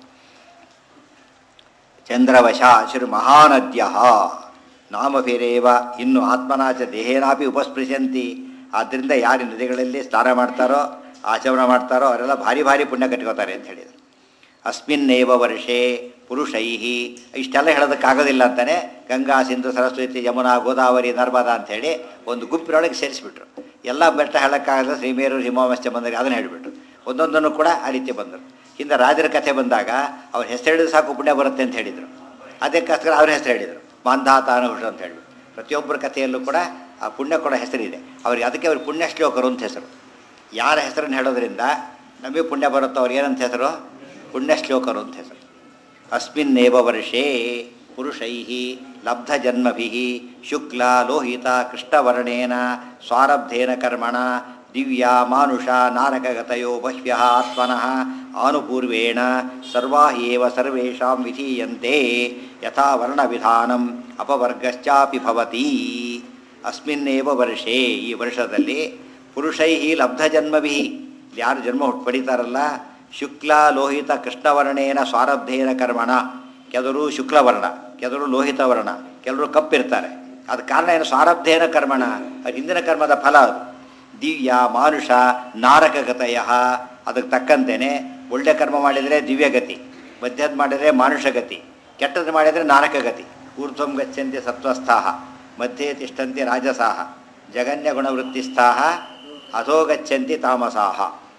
ಚಂದ್ರವಶ ಶಿರು ಮಹಾನದ್ಯ ನಾಮಭಿರೇವ ಇನ್ನು ಆತ್ಮನಾಚ ದೇಹೇನಾಪಿ ಉಪಸ್ಪೃಶಂತಿ ಆದ್ದರಿಂದ ಯಾರು ನದಿಗಳಲ್ಲಿ ಸ್ನಾನ ಮಾಡ್ತಾರೋ ಆಚಮನ ಮಾಡ್ತಾರೋ ಅವರೆಲ್ಲ ಭಾರಿ ಭಾರಿ ಪುಣ್ಯ ಕಟ್ಕೋತಾರೆ ಅಂತ ಹೇಳಿದರು ಅಸ್ಮಿನ್ನೇವ ವರ್ಷೇ ಪುರುಷೈ ಇಷ್ಟೆಲ್ಲ ಹೇಳೋದಕ್ಕಾಗೋದಿಲ್ಲ ಅಂತಾನೆ ಗಂಗಾ ಸಿಂಧು ಸರಸ್ವತಿ ಯಮುನಾ ಗೋದಾವರಿ ನರ್ಮದಾ ಅಂಥೇಳಿ ಒಂದು ಗುಂಪಿನೊಳಗೆ ಸೇರಿಸ್ಬಿಟ್ರು ಎಲ್ಲ ಬೆಟ್ಟ ಹೇಳೋಕ್ಕಾಗಲ್ಲ ಶ್ರೀಮೇರು ಹಿಮಾವಶ್ಯ ಬಂದರೆ ಅದನ್ನು ಹೇಳಿಬಿಟ್ರು ಒಂದೊಂದನ್ನು ಕೂಡ ಆ ರೀತಿ ಬಂದರು ಹಿಂದೆ ರಾಜರ ಕಥೆ ಬಂದಾಗ ಅವ್ರ ಹೆಸರು ಹೇಳಿದ್ರೆ ಸಾಕು ಪುಣ್ಯ ಬರುತ್ತೆ ಅಂತ ಹೇಳಿದರು ಅದಕ್ಕೋಸ್ಕರ ಅವ್ರ ಹೆಸರು ಹೇಳಿದರು ಮಾಂಧಾತಾನುಹುಷ ಅಂತ ಹೇಳಿಬಿಟ್ಟು ಪ್ರತಿಯೊಬ್ಬರ ಕಥೆಯಲ್ಲೂ ಕೂಡ ಆ ಪುಣ್ಯ ಕೂಡ ಹೆಸರಿದೆ ಅವ್ರಿಗೆ ಅದಕ್ಕೆ ಅವ್ರಿಗೆ ಪುಣ್ಯ ಶ್ಲೋಕರು ಅಂತ ಹೆಸರು ಯಾರ ಹೆಸರನ್ನು ಹೇಳೋದ್ರಿಂದ ನಮಗೆ ಪುಣ್ಯ ಬರುತ್ತೋ ಅವ್ರಿಗೆ ಏನಂತ ಹೆಸರು ಪುಣ್ಯ ಶ್ಲೋಕರು ಅಂತ ಹೆಸರು ಅಸ್ಮಿನ್ನೇವ ವರ್ಷೇ ಪುರುಷೈ ಲಬ್ಧಜನ್ಮಭಿ ಶುಕ್ಲ ಲೋಹಿತ ಕೃಷ್ಣವರ್ಣೇನ ಸ್ವಾರಬ್ಧೇನ ಕರ್ಮಣ ದಿವ್ಯ ಮಾನುಷ ನಾರಕಗತಯೋ ಬಹ್ವ್ಯ ಆತ್ಮನಃ ಆನುಪೂರ್ವೇಣ ಸರ್ವಾ ಏವ ಸರ್ವೇಷಾಂ ವಿಧೀಯಂತೆ ಯಥಾ ವರ್ಣವಿಧಾನಂ ಅಪವರ್ಗಶ್ಚಾಪಿ ಭವತಿ ಅಸ್ಮಿನ್ನೇವ ವರ್ಷೇ ಈ ವರ್ಷದಲ್ಲಿ ಪುರುಷೈ ಲಬ್ಧಜನ್ಮಭಿ ಯಾರು ಜನ್ಮ ಹುಟ್ಟು ಪಡಿತಾರಲ್ಲ ಶುಕ್ಲ ಲೋಹಿತ ಕೃಷ್ಣವರ್ಣೇನ ಸ್ವಾರಬ್ಧೇನ ಕರ್ಮಣ ಕೆಲವರು ಶುಕ್ಲವರ್ಣ ಕೆಲವರು ಲೋಹಿತ ವರ್ಣ ಕೆಲವರು ಕಪ್ಪಿರ್ತಾರೆ ಅದು ಕಾರಣ ಏನು ಸ್ವಾರಬ್ಧೇನ ಕರ್ಮಣ ಅದು ಹಿಂದಿನ ಕರ್ಮದ ಫಲ ಅದು ದಿವ್ಯ ಮಾನುಷ ನಾರಕಗತಯ ಅದಕ್ಕೆ ತಕ್ಕಂತೆಯೇ ಒಳ್ಳೆ ಕರ್ಮ ಮಾಡಿದರೆ ದಿವ್ಯಗತಿ ಮಧ್ಯದ ಮಾಡಿದರೆ ಮಾನುಷಗತಿ ಕೆಟ್ಟದ್ದು ಮಾಡಿದರೆ ನಾರಕಗತಿ ಊರ್ಧ್ವಂ ಗಚ್ಚಂತಿ ಸತ್ವಸ್ಥಾಹ ಮಧ್ಯೆ ತಿಷ್ಟಂತಿ ರಾಜಸಾಹ ಜಗನ್ಯ ಗುಣವೃತ್ತಿಸ್ಥಾಹ ಅಧೋ ಗಚ್ಚಂತಿ ತಾಮಸಾಹ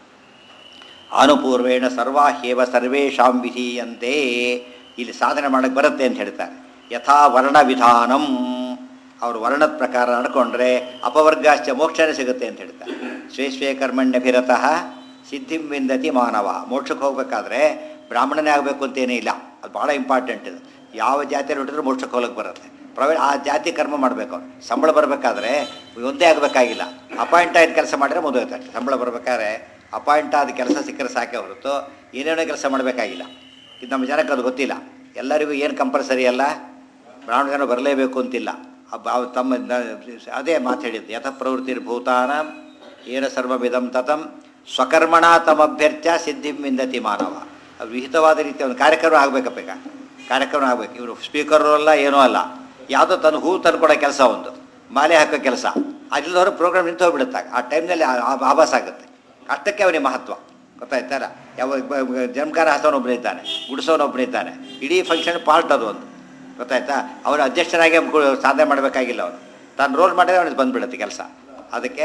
ಅನುಪೂರ್ವೇಣ ಸರ್ವಾಹ್ಯೇವ ಸರ್ವೇಷಾಂ ವಿಧೀಯಂತೆ ಇಲ್ಲಿ ಸಾಧನೆ ಮಾಡಕ್ಕೆ ಬರುತ್ತೆ ಅಂತ ಹೇಳ್ತಾರೆ ಯಥಾ ವರ್ಣ ವಿಧಾನಂ ಅವ್ರ ವರ್ಣದ ಪ್ರಕಾರ ನಡ್ಕೊಂಡ್ರೆ ಅಪವರ್ಗಾಶ್ಚ ಮೋಕ್ಷನೇ ಸಿಗುತ್ತೆ ಅಂತ ಹೇಳ್ತಾರೆ ಸ್ವೇ ಸ್ವೇ ಕರ್ಮಣ್ಯಭಿರತಃ ಸಿದ್ಧಿಂ ವಿಂದತಿ ಮಾನವ ಮೋಕ್ಷಕ್ಕೆ ಹೋಗ್ಬೇಕಾದ್ರೆ ಬ್ರಾಹ್ಮಣನೇ ಆಗಬೇಕು ಅಂತೇನೇ ಇಲ್ಲ ಅದು ಭಾಳ ಇಂಪಾರ್ಟೆಂಟ್ ಇದು ಯಾವ ಜಾತಿಯಲ್ಲಿ ಹುಟ್ಟಿದ್ರು ಮೋಕ್ಷಕ್ಕೆ ಹೋಗಕ್ಕೆ ಬರುತ್ತೆ ಪ್ರವೇ ಆ ಜಾತಿ ಕರ್ಮ ಮಾಡಬೇಕು ಅವ್ರು ಸಂಬಳ ಬರಬೇಕಾದ್ರೆ ಒಂದೇ ಆಗಬೇಕಾಗಿಲ್ಲ ಅಪಾಯಿಂಟ್ ಆಯ್ತು ಕೆಲಸ ಮಾಡಿದ್ರೆ ಮುಗಿದೋಯ್ತು ಅಷ್ಟೇ ಸಂಬಳ ಬರಬೇಕಾದ್ರೆ ಅಪಾಯಿಂಟ್ ಆದ ಕೆಲಸ ಸಿಕ್ಕರೆ ಸಾಕೆ ಹೊರತು ಏನೇನೋ ಕೆಲಸ ಮಾಡಬೇಕಾಗಿಲ್ಲ ಇದು ನಮ್ಮ ಜನಕ್ಕೆ ಅದು ಗೊತ್ತಿಲ್ಲ ಎಲ್ಲರಿಗೂ ಏನು ಕಂಪಲ್ಸರಿ ಅಲ್ಲ ಬ್ರಾಹ್ಮಣ ಜನ ಬರಲೇಬೇಕು ಅಂತಿಲ್ಲ ಅಬ್ಬ ಅವು ತಮ್ಮ ನ- ಅದೇ ಮಾತು ಹೇಳಿದ್ದು ಯಥ ಪ್ರವೃತ್ತಿರ್ಭೂತಾನ ಏನ ಸರ್ವವಿಧಂ ತತಂ ಸ್ವಕರ್ಮಣ ತಮಭ್ಯರ್ಥ ಸಿದ್ಧಿಂ ವಿಂದತಿ ಮಾನವ ಅದು ವಿಹಿತವಾದ ರೀತಿ ಒಂದು ಕಾರ್ಯಕ್ರಮ ಆಗಬೇಕಪ್ಪ ಈಗ ಕಾರ್ಯಕ್ರಮ ಆಗಬೇಕು ಇವರು ಸ್ಪೀಕರು ಅಲ್ಲ ಏನೂ ಅಲ್ಲ ಯಾವುದೋ ತನ್ನ ಹೂ ತಂದ್ಕೊಡೋ ಕೆಲಸ ಒಂದು ಮಾಲೆ ಹಾಕೋ ಕೆಲಸ ಅದಿಲ್ಲದವರು ಪ್ರೋಗ್ರಾಮ್ ನಿಂತು ಹೋಗ್ಬಿಡುತ್ತಾಗ ಆ ಟೈಮ್ನಲ್ಲಿ ಆಭಾಸ ಆಗುತ್ತೆ ಅಷ್ಟಕ್ಕೆ ಅವನಿಗೆ ಮಹತ್ವ ಗೊತ್ತಾಯ್ತಾರ ಯಾವ ಜನ್ಮಕಾರ ಹಸವನೊಬ್ಬನೇ ಇದ್ದಾನೆ ಗುಡಿಸೋನೊಬ್ಬನೇ ಇದ್ದಾನೆ ಇಡೀ ಫಂಕ್ಷನ್ ಪಾರ್ಟ್ ಅದು ಒಂದು ಗೊತ್ತಾಯ್ತಾ ಅವನು ಅಧ್ಯಕ್ಷರಾಗಿ ಕು- ಸಾಧನೆ ಮಾಡಬೇಕಾಗಿಲ್ಲ ಅವನು ತಾನು ರೋಲ್ ಮಾಡಿದ್ರೆ ಅವನಿಗೆ ಬಂದ್ಬಿಡುತ್ತೆ ಕೆಲಸ ಅದಕ್ಕೆ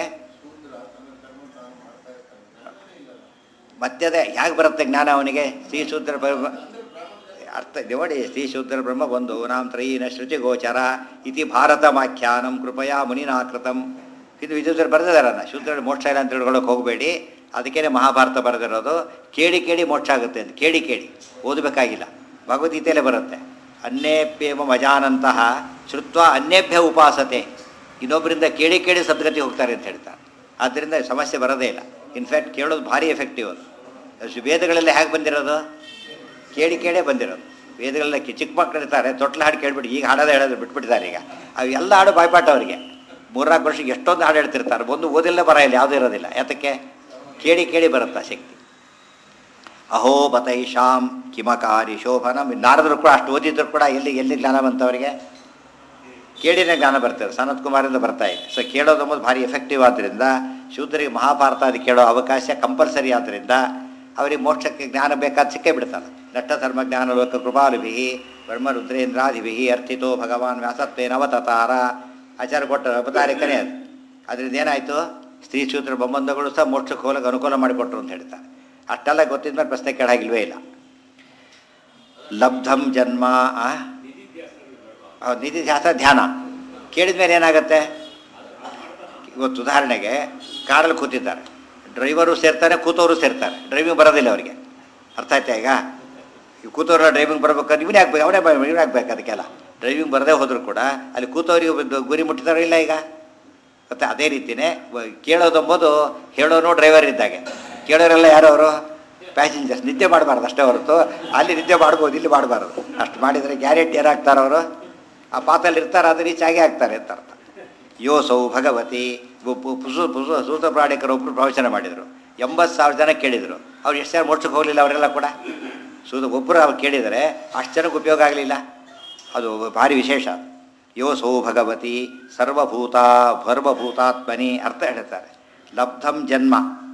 ಮಧ್ಯದ ಹೇಗೆ ಬರುತ್ತೆ ಜ್ಞಾನ ಅವನಿಗೆ ಶ್ರೀ ಶೂದ್ರ ಬ್ರಹ್ಮ ಅರ್ಥ ನೋಡಿ ಶ್ರೀ ಶೂದ್ರ ಬ್ರಹ್ಮ ಬಂದು ನಾಂ ತ್ರಯೀನ ಶ್ರುತಿ ಗೋಚರ ಇತಿ ಭಾರತ ಮಾಖ್ಯಾನಂ ಕೃಪಯಾ ಮುನಿನಾಕೃತಂ ಇದು ವಿದ್ಯುತ್ತರ ಬರೆದಿದಾರನ್ನ ಶೂದ್ರ ಮೋಕ್ಷ ಇಲ್ಲ ಅಂತ ತಿಳ್ಕೊಳ್ಳೋಕೆ ಹೋಗಬೇಡಿ ಅದಕ್ಕೇನೆ ಮಹಾಭಾರತ ಬರೆದಿರೋದು ಕೇಳಿ ಕೇಳಿ ಮೋಕ್ಷ ಆಗುತ್ತೆ ಅಂತ ಕೇಳಿ ಕೇಳಿ ಓದಬೇಕಾಗಿಲ್ಲ ಭಗವದ್ಗೀತೆಯಲ್ಲೇ ಬರುತ್ತೆ ಅನ್ಯೇಪ್ಯೇವ ಮಜಾನಂತಹ ಶ್ರುತ್ವ ಅನ್ಯೇಭ್ಯ ಉಪಾಸತೆ ಇನ್ನೊಬ್ಬರಿಂದ ಕೇಳಿ ಕೇಳಿ ಸದ್ಗತಿ ಹೋಗ್ತಾರೆ ಅಂತ ಹೇಳ್ತಾರೆ ಆದ್ದರಿಂದ ಸಮಸ್ಯೆ ಬರೋದೇ ಇಲ್ಲ ಇನ್ಫ್ಯಾಕ್ಟ್ ಕೇಳೋದು ಭಾರಿ ಎಫೆಕ್ಟಿವ್ ಅದು ಅದು ವೇದಗಳೆಲ್ಲ ಹೇಗೆ ಬಂದಿರೋದು ಕೇಳಿ ಕೇಳೇ ಬಂದಿರೋದು ವೇದಗಳೆಲ್ಲ ಕಿ- ಚಿಕ್ಕ ಮಕ್ಕಳು ಇರ್ತಾರೆ ತೊಟ್ಲ ಹಾಡು ಕೇಳ್ಬಿಟ್ಟು ಈಗ ಹಾಡೋದೇ ಹೇಳೋದು ಬಿಟ್ಬಿಟ್ಟಿದ್ದಾರೆ ಈಗ ಅವು ಎಲ್ಲ ಹಾಡು ಬಾಯ್ಪಾಟ ಅವರಿಗೆ ಮೂರ್ನಾಲ್ಕು ವರ್ಷಕ್ಕೆ ಎಷ್ಟೊಂದು ಹಾಡು ಹೇಳ್ತಿರ್ತಾರೆ ಒಂದು ಓದಿಲ್ಲ ಬರ ಇಲ್ಲ ಯಾವುದೂ ಇರೋದಿಲ್ಲ ಯಾತಕ್ಕೆ ಕೇಳಿ ಕೇಳಿ ಬರುತ್ತಾ ಶಕ್ತಿ ಅಹೋ ಬತೈಷಾಂ ಕಿಮಕಾರಿ ಶೋಭನಂ ನಾರದರು ಕೂಡ ಅಷ್ಟು ಓದಿದ್ರು ಕೂಡ ಎಲ್ಲಿ ಎಲ್ಲಿ ಜ್ಞಾನ ಬಂತವರಿಗೆ ಕೇಳಿನೇ ಜ್ಞಾನ ಬರ್ತದೆ ಸನತ್ ಕುಮಾರಿಂದ ಬರ್ತಾ ಇದೆ ಸೊ ಕೇಳೋದು ಎಂಬುದು ಭಾರಿ ಎಫೆಕ್ಟಿವ್ ಆದ್ದರಿಂದ ಶೂದ್ರಿಗೆ ಮಹಾಭಾರತಾದಿ ಕೇಳೋ ಅವಕಾಶ ಕಂಪಲ್ಸರಿ ಆದ್ದರಿಂದ ಅವರಿಗೆ ಮೋಕ್ಷಕ್ಕೆ ಜ್ಞಾನ ಬೇಕಾದ ಸಿಕ್ಕೇ ಬಿಡ್ತಾನೆ ನಷ್ಟ ಧರ್ಮ ಜ್ಞಾನ ಲೋಕ ಕೃಪಾಲುಭಿ ಬ್ರಹ್ಮ ರುದ್ರೇಂದ್ರಾದಿಭಿ ಅರ್ಥಿತೋ ಭಗವಾನ್ ವ್ಯಾಸತ್ವೇನ ಅವತಾರ ಆಚಾರ ಕೊಟ್ಟ ಅವತಾರಿಕನೇ ಅದು ಅದರಿಂದ ಏನಾಯಿತು ಸ್ತ್ರೀ ಶೂದ್ರ ಬಂಬಂಧಗಳು ಸಹ ಮೋಕ್ಷಕ್ಕೆ ಹೋಗಕ್ಕೆ ಅನುಕೂಲ ಮಾಡಿಕೊಟ್ರು ಅಂತ ಹೇಳ್ತಾರೆ ಅಷ್ಟೆಲ್ಲ ಗೊತ್ತಿದ್ದ ಮೇಲೆ ಪ್ರಶ್ನೆ ಕೇಳಾಗಿಲ್ವೇ ಇಲ್ಲ ಲಬ್ಧಂ ಜನ್ಮ ಆ? ಹೌದು ನಿಧಿಧ್ಯಾಸ ಧ್ಯಾನ ಕೇಳಿದ ಮೇಲೆ ಏನಾಗುತ್ತೆ ಇವತ್ತು ಉದಾಹರಣೆಗೆ ಕಾರಲ್ಲಿ ಕೂತಿದ್ದಾರೆ ಡ್ರೈವರು ಸೇರ್ತಾರೆ ಕೂತವರು ಸೇರ್ತಾರೆ ಡ್ರೈವಿಂಗ್ ಬರೋದಿಲ್ಲ ಅವರಿಗೆ ಅರ್ಥ ಆಯ್ತಾ ಈಗ ಈ ಕೂತವ್ರ ಡ್ರೈವಿಂಗ್ ಬರ್ಬೇಕಾದ್ರೆ ಇವನೇ ಆಗ್ಬೇಕು ಅವನೇ ಇವನೇ ಆಗ್ಬೇಕು ಅದಕ್ಕೆಲ್ಲ ಡ್ರೈವಿಂಗ್ ಬರದೇ ಹೋದರೂ ಕೂಡ ಅಲ್ಲಿ ಕೂತವರಿಗೆ ಒಂದು ಗುರಿ ಮುಟ್ಟಿದಾರೋ ಇಲ್ಲ ಈಗ ಮತ್ತು ಅದೇ ರೀತಿಯೇ ವ- ಕೇಳೋದೆಂಬುದು ಹೇಳೋನು ಡ್ರೈವರ್ ಇದ್ದಾಗೆ ಕೇಳೋರೆಲ್ಲ ಯಾರು ಅವರು ಪ್ಯಾಸೆಂಜರ್ಸ್ ನಿದ್ದೆ ಮಾಡಬಾರ್ದು ಅಷ್ಟೇ ಹೊರತು ಅಲ್ಲಿ ನಿದ್ದೆ ಮಾಡ್ಬೋದು ಇಲ್ಲಿ ಮಾಡಬಾರ್ದು ಅಷ್ಟು ಮಾಡಿದರೆ ಗ್ಯಾರಂಟಿ ಏನಾಗ್ತಾರೆ ಅವರು ಆ ಪಾತಲ್ಲಿ ಇರ್ತಾರೆ ಅದು ರೀಚ್ ಆಗೇ ಆಗ್ತಾರೆ ಅಂತ ಅರ್ಥ ಯೋಸೌ ಭಗವತಿ ಪು- ಪು- ಪುಸು ಪುಸು ಸೂತ ಪ್ರಾಣಿಕರು ಒಬ್ಬರು ಪ್ರವಚನ ಮಾಡಿದರು ಎಂಬತ್ತು ಸಾವಿರ ಜನ ಕೇಳಿದರು ಅವ್ರು ಎಷ್ಟು ಜನ ಮೋಕ್ಷಕ್ಕೆ ಹೋಗಲಿಲ್ಲ ಅವರೆಲ್ಲ ಕೂಡ ಸೂತ ಒಬ್ಬರು ಅವ್ರು ಕೇಳಿದರೆ ಅಷ್ಟು ಜನಕ್ಕೆ ಉಪಯೋಗ ಆಗಲಿಲ್ಲ ಅದು ಭಾರಿ ವಿಶೇಷ ಯೋಸೋ ಭಗವತಿ ಸರ್ವಭೂತ ಸರ್ವಭೂತಾತ್ಮನಿ ಅರ್ಥ ಹೇಳ್ತಾರೆ ಲಬ್ಧಂ ಜನ್ಮ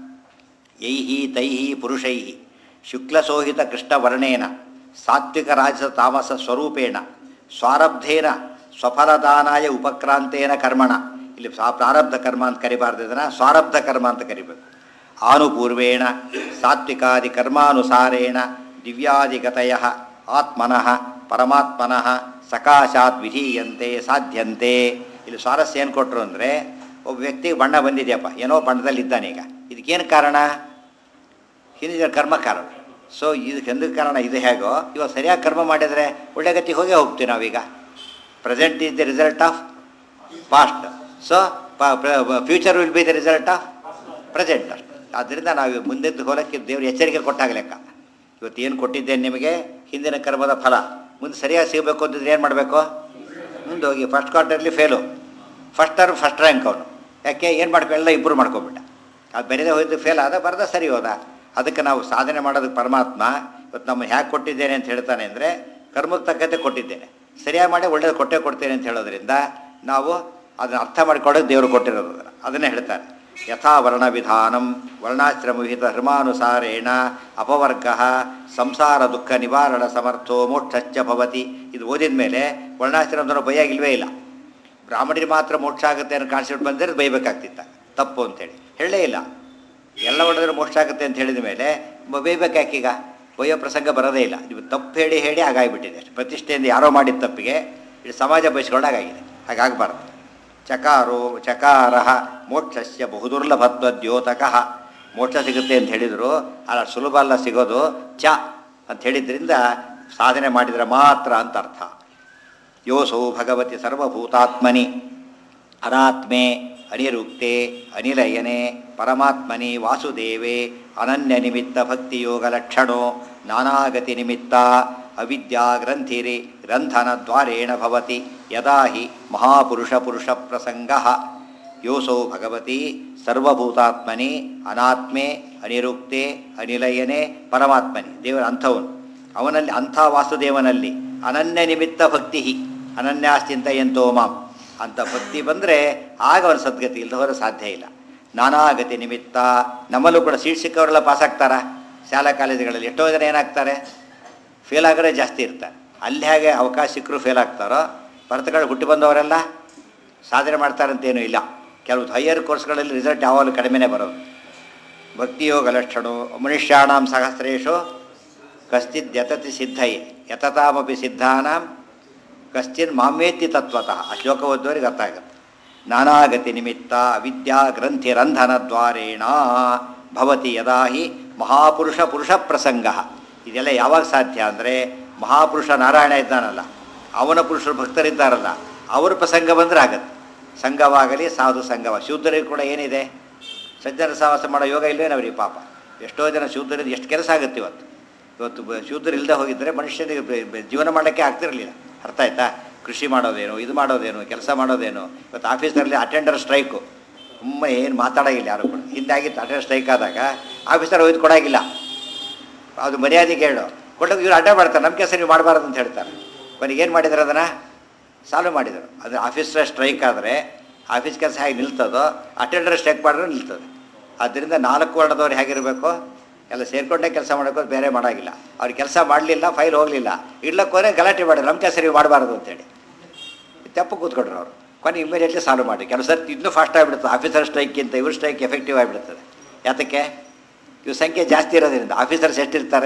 ಯೈಹಿ ತೈಹಿ ಪುರುಷೈ ಶುಕ್ಲಸೋಹಿತ ಕೃಷ್ಣವರ್ಣೇನ ಸಾತ್ವಿಕ ರಾಜಸ ತಾಮಸ ಸ್ವರೂಪೇಣ ಸ್ವಾರಬ್ಧೇನ ಸ್ವಫಲದಾನಾಯ ಉಪಕ್ರಾಂತೇನ ಕರ್ಮಣ ಇಲ್ಲಿ ಸ್ವಾ ಪ್ರಾರಬ್ಧ ಕರ್ಮ ಅಂತ ಕರಿಬಾರ್ದು ಇದನ್ನು ಸ್ವಾರಬ್ಧ ಕರ್ಮ ಅಂತ ಕರಿಬೇಕು ಆನುಪೂರ್ವೇಣ ಸಾತ್ವಿಕಾದಿ ಕರ್ಮಾನುಸಾರೇಣ ದಿವ್ಯಾದಿಗತಯ ಆತ್ಮನಃ ಪರಮಾತ್ಮನಃ ಸಕಾಶಾತ್ ವಿಧೀಯಂತೆ ಸಾಧ್ಯಂತೆ ಇಲ್ಲಿ ಸ್ವಾರಸ್ಯ ಏನು ಕೊಟ್ಟರು ಅಂದರೆ ಒಬ್ಬ ವ್ಯಕ್ತಿಗೆ ಬಣ್ಣ ಬಂದಿದೆಯಪ್ಪ ಏನೋ ಬಣ್ಣದಲ್ಲಿ ಇದ್ದಾನೆ ಈಗ ಇದಕ್ಕೇನು ಕಾರಣ ಹಿಂದಿನ ಕರ್ಮ ಕಾರಣ ಸೊ ಇದಕ್ಕೆ ಎಂದಕ್ಕೆ ಕಾರಣ ಇದು ಹೇಗೋ ಇವಾಗ ಸರಿಯಾಗಿ ಕರ್ಮ ಮಾಡಿದರೆ ಒಳ್ಳೆ ಗತಿ ಹೋಗೇ ಹೋಗ್ತೀವಿ ನಾವೀಗ present is the result of past so future will be the result of present ಅಷ್ಟು ಆದ್ದರಿಂದ ನಾವು ಮುಂದೆದ್ದು ಹೋಲಕ್ಕೆ ದೇವರು ಎಚ್ಚರಿಕೆ ಕೊಟ್ಟಾಗ ಲೆಕ್ಕ ಇವತ್ತು ಏನು ಕೊಟ್ಟಿದ್ದೇನೆ ನಿಮಗೆ ಹಿಂದಿನ ಕರ್ಮದ ಫಲ ಮುಂದೆ ಸರಿಯಾಗಿ ಸಿಗಬೇಕು ಅಂತಿದ್ರೆ ಏನು ಮಾಡಬೇಕು ಮುಂದೆ ಹೋಗಿ first quarterly fail first term first rank ಅವನು ಯಾಕೆ ಏನು ಮಾಡ್ಕೊ ಎಲ್ಲ ಇಂಪ್ರೂವ್ ಮಾಡ್ಕೊಂಬಿಟ್ಟ ಅದು ಬೆರೆದೇ ಹೋಯ್ತು ಫೇಲ್ ಆದ ಬರ್ದ ಸರಿ ಹೋದ ಅದಕ್ಕೆ ನಾವು ಸಾಧನೆ ಮಾಡೋದಕ್ಕೆ ಪರಮಾತ್ಮ ಇವತ್ತು ನಮ್ಮ ಹ್ಯಾಕೆ ಕೊಟ್ಟಿದ್ದೇನೆ ಅಂತ ಹೇಳ್ತಾನೆ ಅಂದರೆ ಕರ್ಮಕ್ಕೆ ತಕ್ಕಂತೆ ಕೊಟ್ಟಿದ್ದೇನೆ ಸರಿಯಾಗಿ ಮಾಡಿ ಒಳ್ಳೇದು ಕೊಟ್ಟೇ ಕೊಡ್ತೇನೆ ಅಂತ ಹೇಳೋದ್ರಿಂದ ನಾವು ಅದನ್ನು ಅರ್ಥ ಮಾಡಿಕೊಳ್ಳೋದು ದೇವರು ಕೊಟ್ಟಿರೋದು ಅದನ್ನು ಅದನ್ನೇ ಹೇಳ್ತಾರೆ ಯಥಾ ವರ್ಣ ವಿಧಾನಂ ವರ್ಣಾಶ್ರಮವಿಹಿತ ಧರ್ಮಾನುಸಾರೇಣ ಅಪವರ್ಗ ಸಂಸಾರ ದುಃಖ ನಿವಾರಣ ಸಮರ್ಥೋ ಮೋಕ್ಷಶ್ಚ ಭವತಿ ಇದು ಓದಿದ ಮೇಲೆ ವರ್ಣಾಶ್ರಮದವರು ಬೈಯಾಗಿಲ್ವೇ ಇಲ್ಲ ಬ್ರಾಹ್ಮಣರಿಗೆ ಮಾತ್ರ ಮೋಕ್ಷ ಆಗುತ್ತೆ ಅನ್ನೋ ಕಾನ್ಸೆಪ್ಟ್ ಬಂದರೆ ಬೈಬೇಕಾಗ್ತಿತ್ತ ತಪ್ಪು ಅಂತೇಳಿ ಹೇಳಲೇ ಇಲ್ಲ ಎಲ್ಲ ಹೊಡೆದ್ರೆ ಮೋಕ್ಷ ಆಗುತ್ತೆ ಅಂತ ಹೇಳಿದ ಮೇಲೆ ಬೈಬೇಕು ಯಾಕೀಗ ಬೈಯೋ ಪ್ರಸಂಗ ಬರೋದೇ ಇಲ್ಲ ನೀವು ತಪ್ಪು ಹೇಳಿ ಹೇಳಿ ಹಾಗಾಗಿಬಿಟ್ಟಿದೆ ಪ್ರತಿಷ್ಠೆಯಿಂದ ಯಾರೋ ಮಾಡಿದ ತಪ್ಪಿಗೆ ಇಡೀ ಸಮಾಜ ಬಯಸ್ಕೊಂಡಾಗಿದೆ ಹಾಗಾಗಬಾರ್ದು ಚಕಾರೋ ಚಕಾರ ಮೋಕ್ಷಸ್ಯ ಬಹುದುರ್ಲಭತ್ವದ್ಯೋತಕಃ ಮೋಕ್ಷ ಸಿಗುತ್ತೆ ಅಂತ ಹೇಳಿದರು ಅಲ್ಲ ಸುಲಭ ಅಲ್ಲ ಸಿಗೋದು ಚ ಅಂತ ಹೇಳಿದ್ರಿಂದ ಸಾಧನೆ ಮಾಡಿದರೆ ಮಾತ್ರ ಅಂತ ಅರ್ಥ ಯೋಸೌ ಭಗವತಿ ಸರ್ವಭೂತಾತ್ಮನಿ ಅನಾತ್ಮೆ ಅನಿರುಕ್ತೆ ಅನಿಲಯನೆ ಪರಮಾತ್ಮನಿ ವಾಸುದೇವೆ ಅನನ್ಯ ನಿಮಿತ್ತ ಭಕ್ತಿಯೋಗ ಲಕ್ಷಣೋ ನಾನಾಗತಿ ನಿಮಿತ್ತ ಅವಿದ್ಯಾ ಗ್ರಂಥಿರಿ ಗ್ರಂಥನ ದ್ವಾರೇಣ ಭವತಿ ಯದಾ ಹಿ ಮಹಾಪುರುಷ ಪುರುಷ ಪ್ರಸಂಗ ಯೋಸೌ ಭಗವತಿ ಸರ್ವಭೂತಾತ್ಮನಿ ಅನಾತ್ಮೆ ಅನಿರುಕ್ತೆ ಅನಿಲಯನೆ ಪರಮಾತ್ಮನಿ ದೇವರ ಅಂಥವನು ಅವನಲ್ಲಿ ಅಂಥ ವಾಸುದೇವನಲ್ಲಿ ಅನನ್ಯ ನಿಮಿತ್ತ ಭಕ್ತಿ ಅನನ್ಯಾಶ್ಚಿಂತೆಯಂತೋ ಮಾಂ ಅಂಥ ಭಕ್ತಿ ಬಂದರೆ ಆಗ ಅವನ ಸದ್ಗತಿ ಇಲ್ಲದವರ ಸಾಧ್ಯ ಇಲ್ಲ ನಾನಾಗತಿ ನಿಮಿತ್ತ ನಮ್ಮಲ್ಲೂ ಕೂಡ ಸೀಟ್ ಸಿಕ್ಕವರೆಲ್ಲ ಪಾಸ್ ಆಗ್ತಾರಾ ಶಾಲಾ ಕಾಲೇಜುಗಳಲ್ಲಿ ಎಷ್ಟೋ ಜನ ಏನಾಗ್ತಾರೆ ಫೇಲ್ ಆಗೋರೇ ಜಾಸ್ತಿ ಇರ್ತಾರೆ ಅಲ್ಲಿ ಹೇಗೆ ಅವಕಾಶ ಸಿಕ್ಕರು ಫೇಲ್ ಆಗ್ತಾರೋ ಭರತಗಳು ಹುಟ್ಟಿ ಬಂದವರೆಲ್ಲ ಸಾಧನೆ ಮಾಡ್ತಾರಂತೇನೂ ಇಲ್ಲ ಕೆಲವು ಹೈಯರ್ ಕೋರ್ಸ್ಗಳಲ್ಲಿ ರಿಸಲ್ಟ್ ಯಾವಾಗಲೂ ಕಡಿಮೆನೇ ಬರೋದು ಭಕ್ತಿಯೋಗ ಲಕ್ಷಣೋ ಮನುಷ್ಯಾಣಂ ಸಹಸ್ರೇಶು ಕಶ್ಚಿದ್ ಯತತಿ ಸಿದ್ಧೈ ಯತತಾಮಪಿ ಸಿದ್ಧಾನಾಂ ಕಶ್ಚಿನ್ ಮಾಮೇತಿ ತತ್ವತಃ ಆ ಶ್ಲೋಕ ಓದೋರಿಗೆ ಅರ್ಥ ಆಗುತ್ತೆ ನಾನಾಗತಿ ನಿಮಿತ್ತ ವಿದ್ಯಾ ಗ್ರಂಥಿ ರಂಧನ ದ್ವಾರೇಣ ಭವತಿ ಯದಾ ಹಿ ಮಹಾಪುರುಷ ಪುರುಷ ಪ್ರಸಂಗ ಇದೆಲ್ಲ ಯಾವಾಗ ಸಾಧ್ಯ ಅಂದರೆ ಮಹಾಪುರುಷ ನಾರಾಯಣ ಇದ್ದಾನಲ್ಲ ಅವನ ಪುರುಷರು ಭಕ್ತರಿದ್ದಾರಲ್ಲ ಅವ್ರ ಪ್ರಸಂಗ ಬಂದರೆ ಆಗತ್ತೆ ಸಂಘವಾಗಲಿ ಸಾಧು ಸಂಘವ ಶೂದ್ರರಿಗೆ ಕೂಡ ಏನಿದೆ ಸಜ್ಜನ ಸಹವಾಸ ಮಾಡೋ ಯೋಗ ಇಲ್ವೇನವ್ರಿಗೆ ಪಾಪ ಎಷ್ಟೋ ಜನ ಶೂದ್ರರಿಂದ ಎಷ್ಟು ಕೆಲಸ ಆಗುತ್ತೆ ಇವತ್ತು ಇವತ್ತು ಬ- ಶೂದ್ರ ಇಲ್ಲದೆ ಹೋಗಿದ್ದರೆ ಮನುಷ್ಯನಿಗೆ ಬೆ- ಬೆ- ಜೀವನ ಮಾಡೋಕ್ಕೆ ಆಗ್ತಿರಲಿಲ್ಲ ಅರ್ಥ ಆಯ್ತಾ ಕೃಷಿ ಮಾಡೋದೇನು ಇದು ಮಾಡೋದೇನು ಕೆಲಸ ಮಾಡೋದೇನು ಇವತ್ತು ಆಫೀಸಲ್ಲಿ ಅಟೆಂಡರ್ ಸ್ಟ್ರೈಕು ತುಂಬ ಏನು ಮಾತಾಡೋಗಿಲ್ಲ ಯಾರು ಕೂಡ ಹಿಂದಾಗಿತ್ತು ಅಟೆಂಡರ್ ಸ್ಟ್ರೈಕ್ ಆದಾಗ ಆಫೀಸರ್ ಒಯ್ದು ಕೊಡೋಗಿಲ್ಲ ಅದು ಮರ್ಯಾದೆಗೆ ಹೇಳು ಕೊಟ್ಟಾಗ ಇವ್ರು ಅಡ್ಡ ಮಾಡ್ತಾರೆ ನಮ್ಮ ಕೆಲಸ ನೀವು ಮಾಡಬಾರ್ದು ಅಂತ ಹೇಳ್ತಾರೆ ಕೊನೆಗೆ ಏನು ಮಾಡಿದ್ರು ಅದನ್ನು ಸಾಲ್ವ್ ಮಾಡಿದರು ಅದು ಆಫೀಸರ್ ಸ್ಟ್ರೈಕ್ ಆದರೆ ಆಫೀಸ್ ಕೆಲಸ ಹೇಗೆ ನಿಲ್ತದೋ ಅಟೆಂಡರ್ ಸ್ಟ್ರೈಕ್ ಮಾಡಿದ್ರೆ ನಿಲ್ತದೆ ಆದ್ದರಿಂದ ನಾಲ್ಕು ವರ್ಣದವ್ರು ಹೇಗಿರಬೇಕು ಎಲ್ಲ ಸೇರ್ಕೊಂಡೇ ಕೆಲಸ ಮಾಡೋಕೆ ಬೇರೆ ಮಾಡೋಂಗಿಲ್ಲ ಅವ್ರು ಕೆಲಸ ಮಾಡಲಿಲ್ಲ ಫೈಲ್ ಹೋಗಲಿಲ್ಲ ಇಡ್ಲಕ್ಕೆ ಹೋದರೆ ಗಲಾಟೆ ಮಾಡಿದ್ರು ನಮ್ಮ ಕೆಲಸ ನೀವು ಮಾಡಬಾರ್ದು ಅಂತೇಳಿ ತೆಪ್ಪ ಕೂತ್ಕೊಂಡ್ರು ಅವರು ಕೊನೆ ಇಮಿಡಿಯೇಟ್ಲಿ ಸಾಲ್ವ್ ಮಾಡಿ ಕೆಲವು ಸರ್ತಿ ಇನ್ನೂ ಫಾಸ್ಟ್ ಆಗಿಬಿಡುತ್ತೆ ಆಫೀಸರ್ ಸ್ಟ್ರೈಕ್ಗಿಂತ ಇವ್ರ ಸ್ಟ್ರೈಕ್ ಎಫೆಕ್ಟಿವ್ ಆಗಿಬಿಡ್ತದೆ ಯಾತಕ್ಕೆ ಇವ್ರ ಸಂಖ್ಯೆ ಜಾಸ್ತಿ ಇರೋದ್ರಿಂದ ಆಫೀಸರ್ಸ್ ಎಷ್ಟಿರ್ತಾರೆ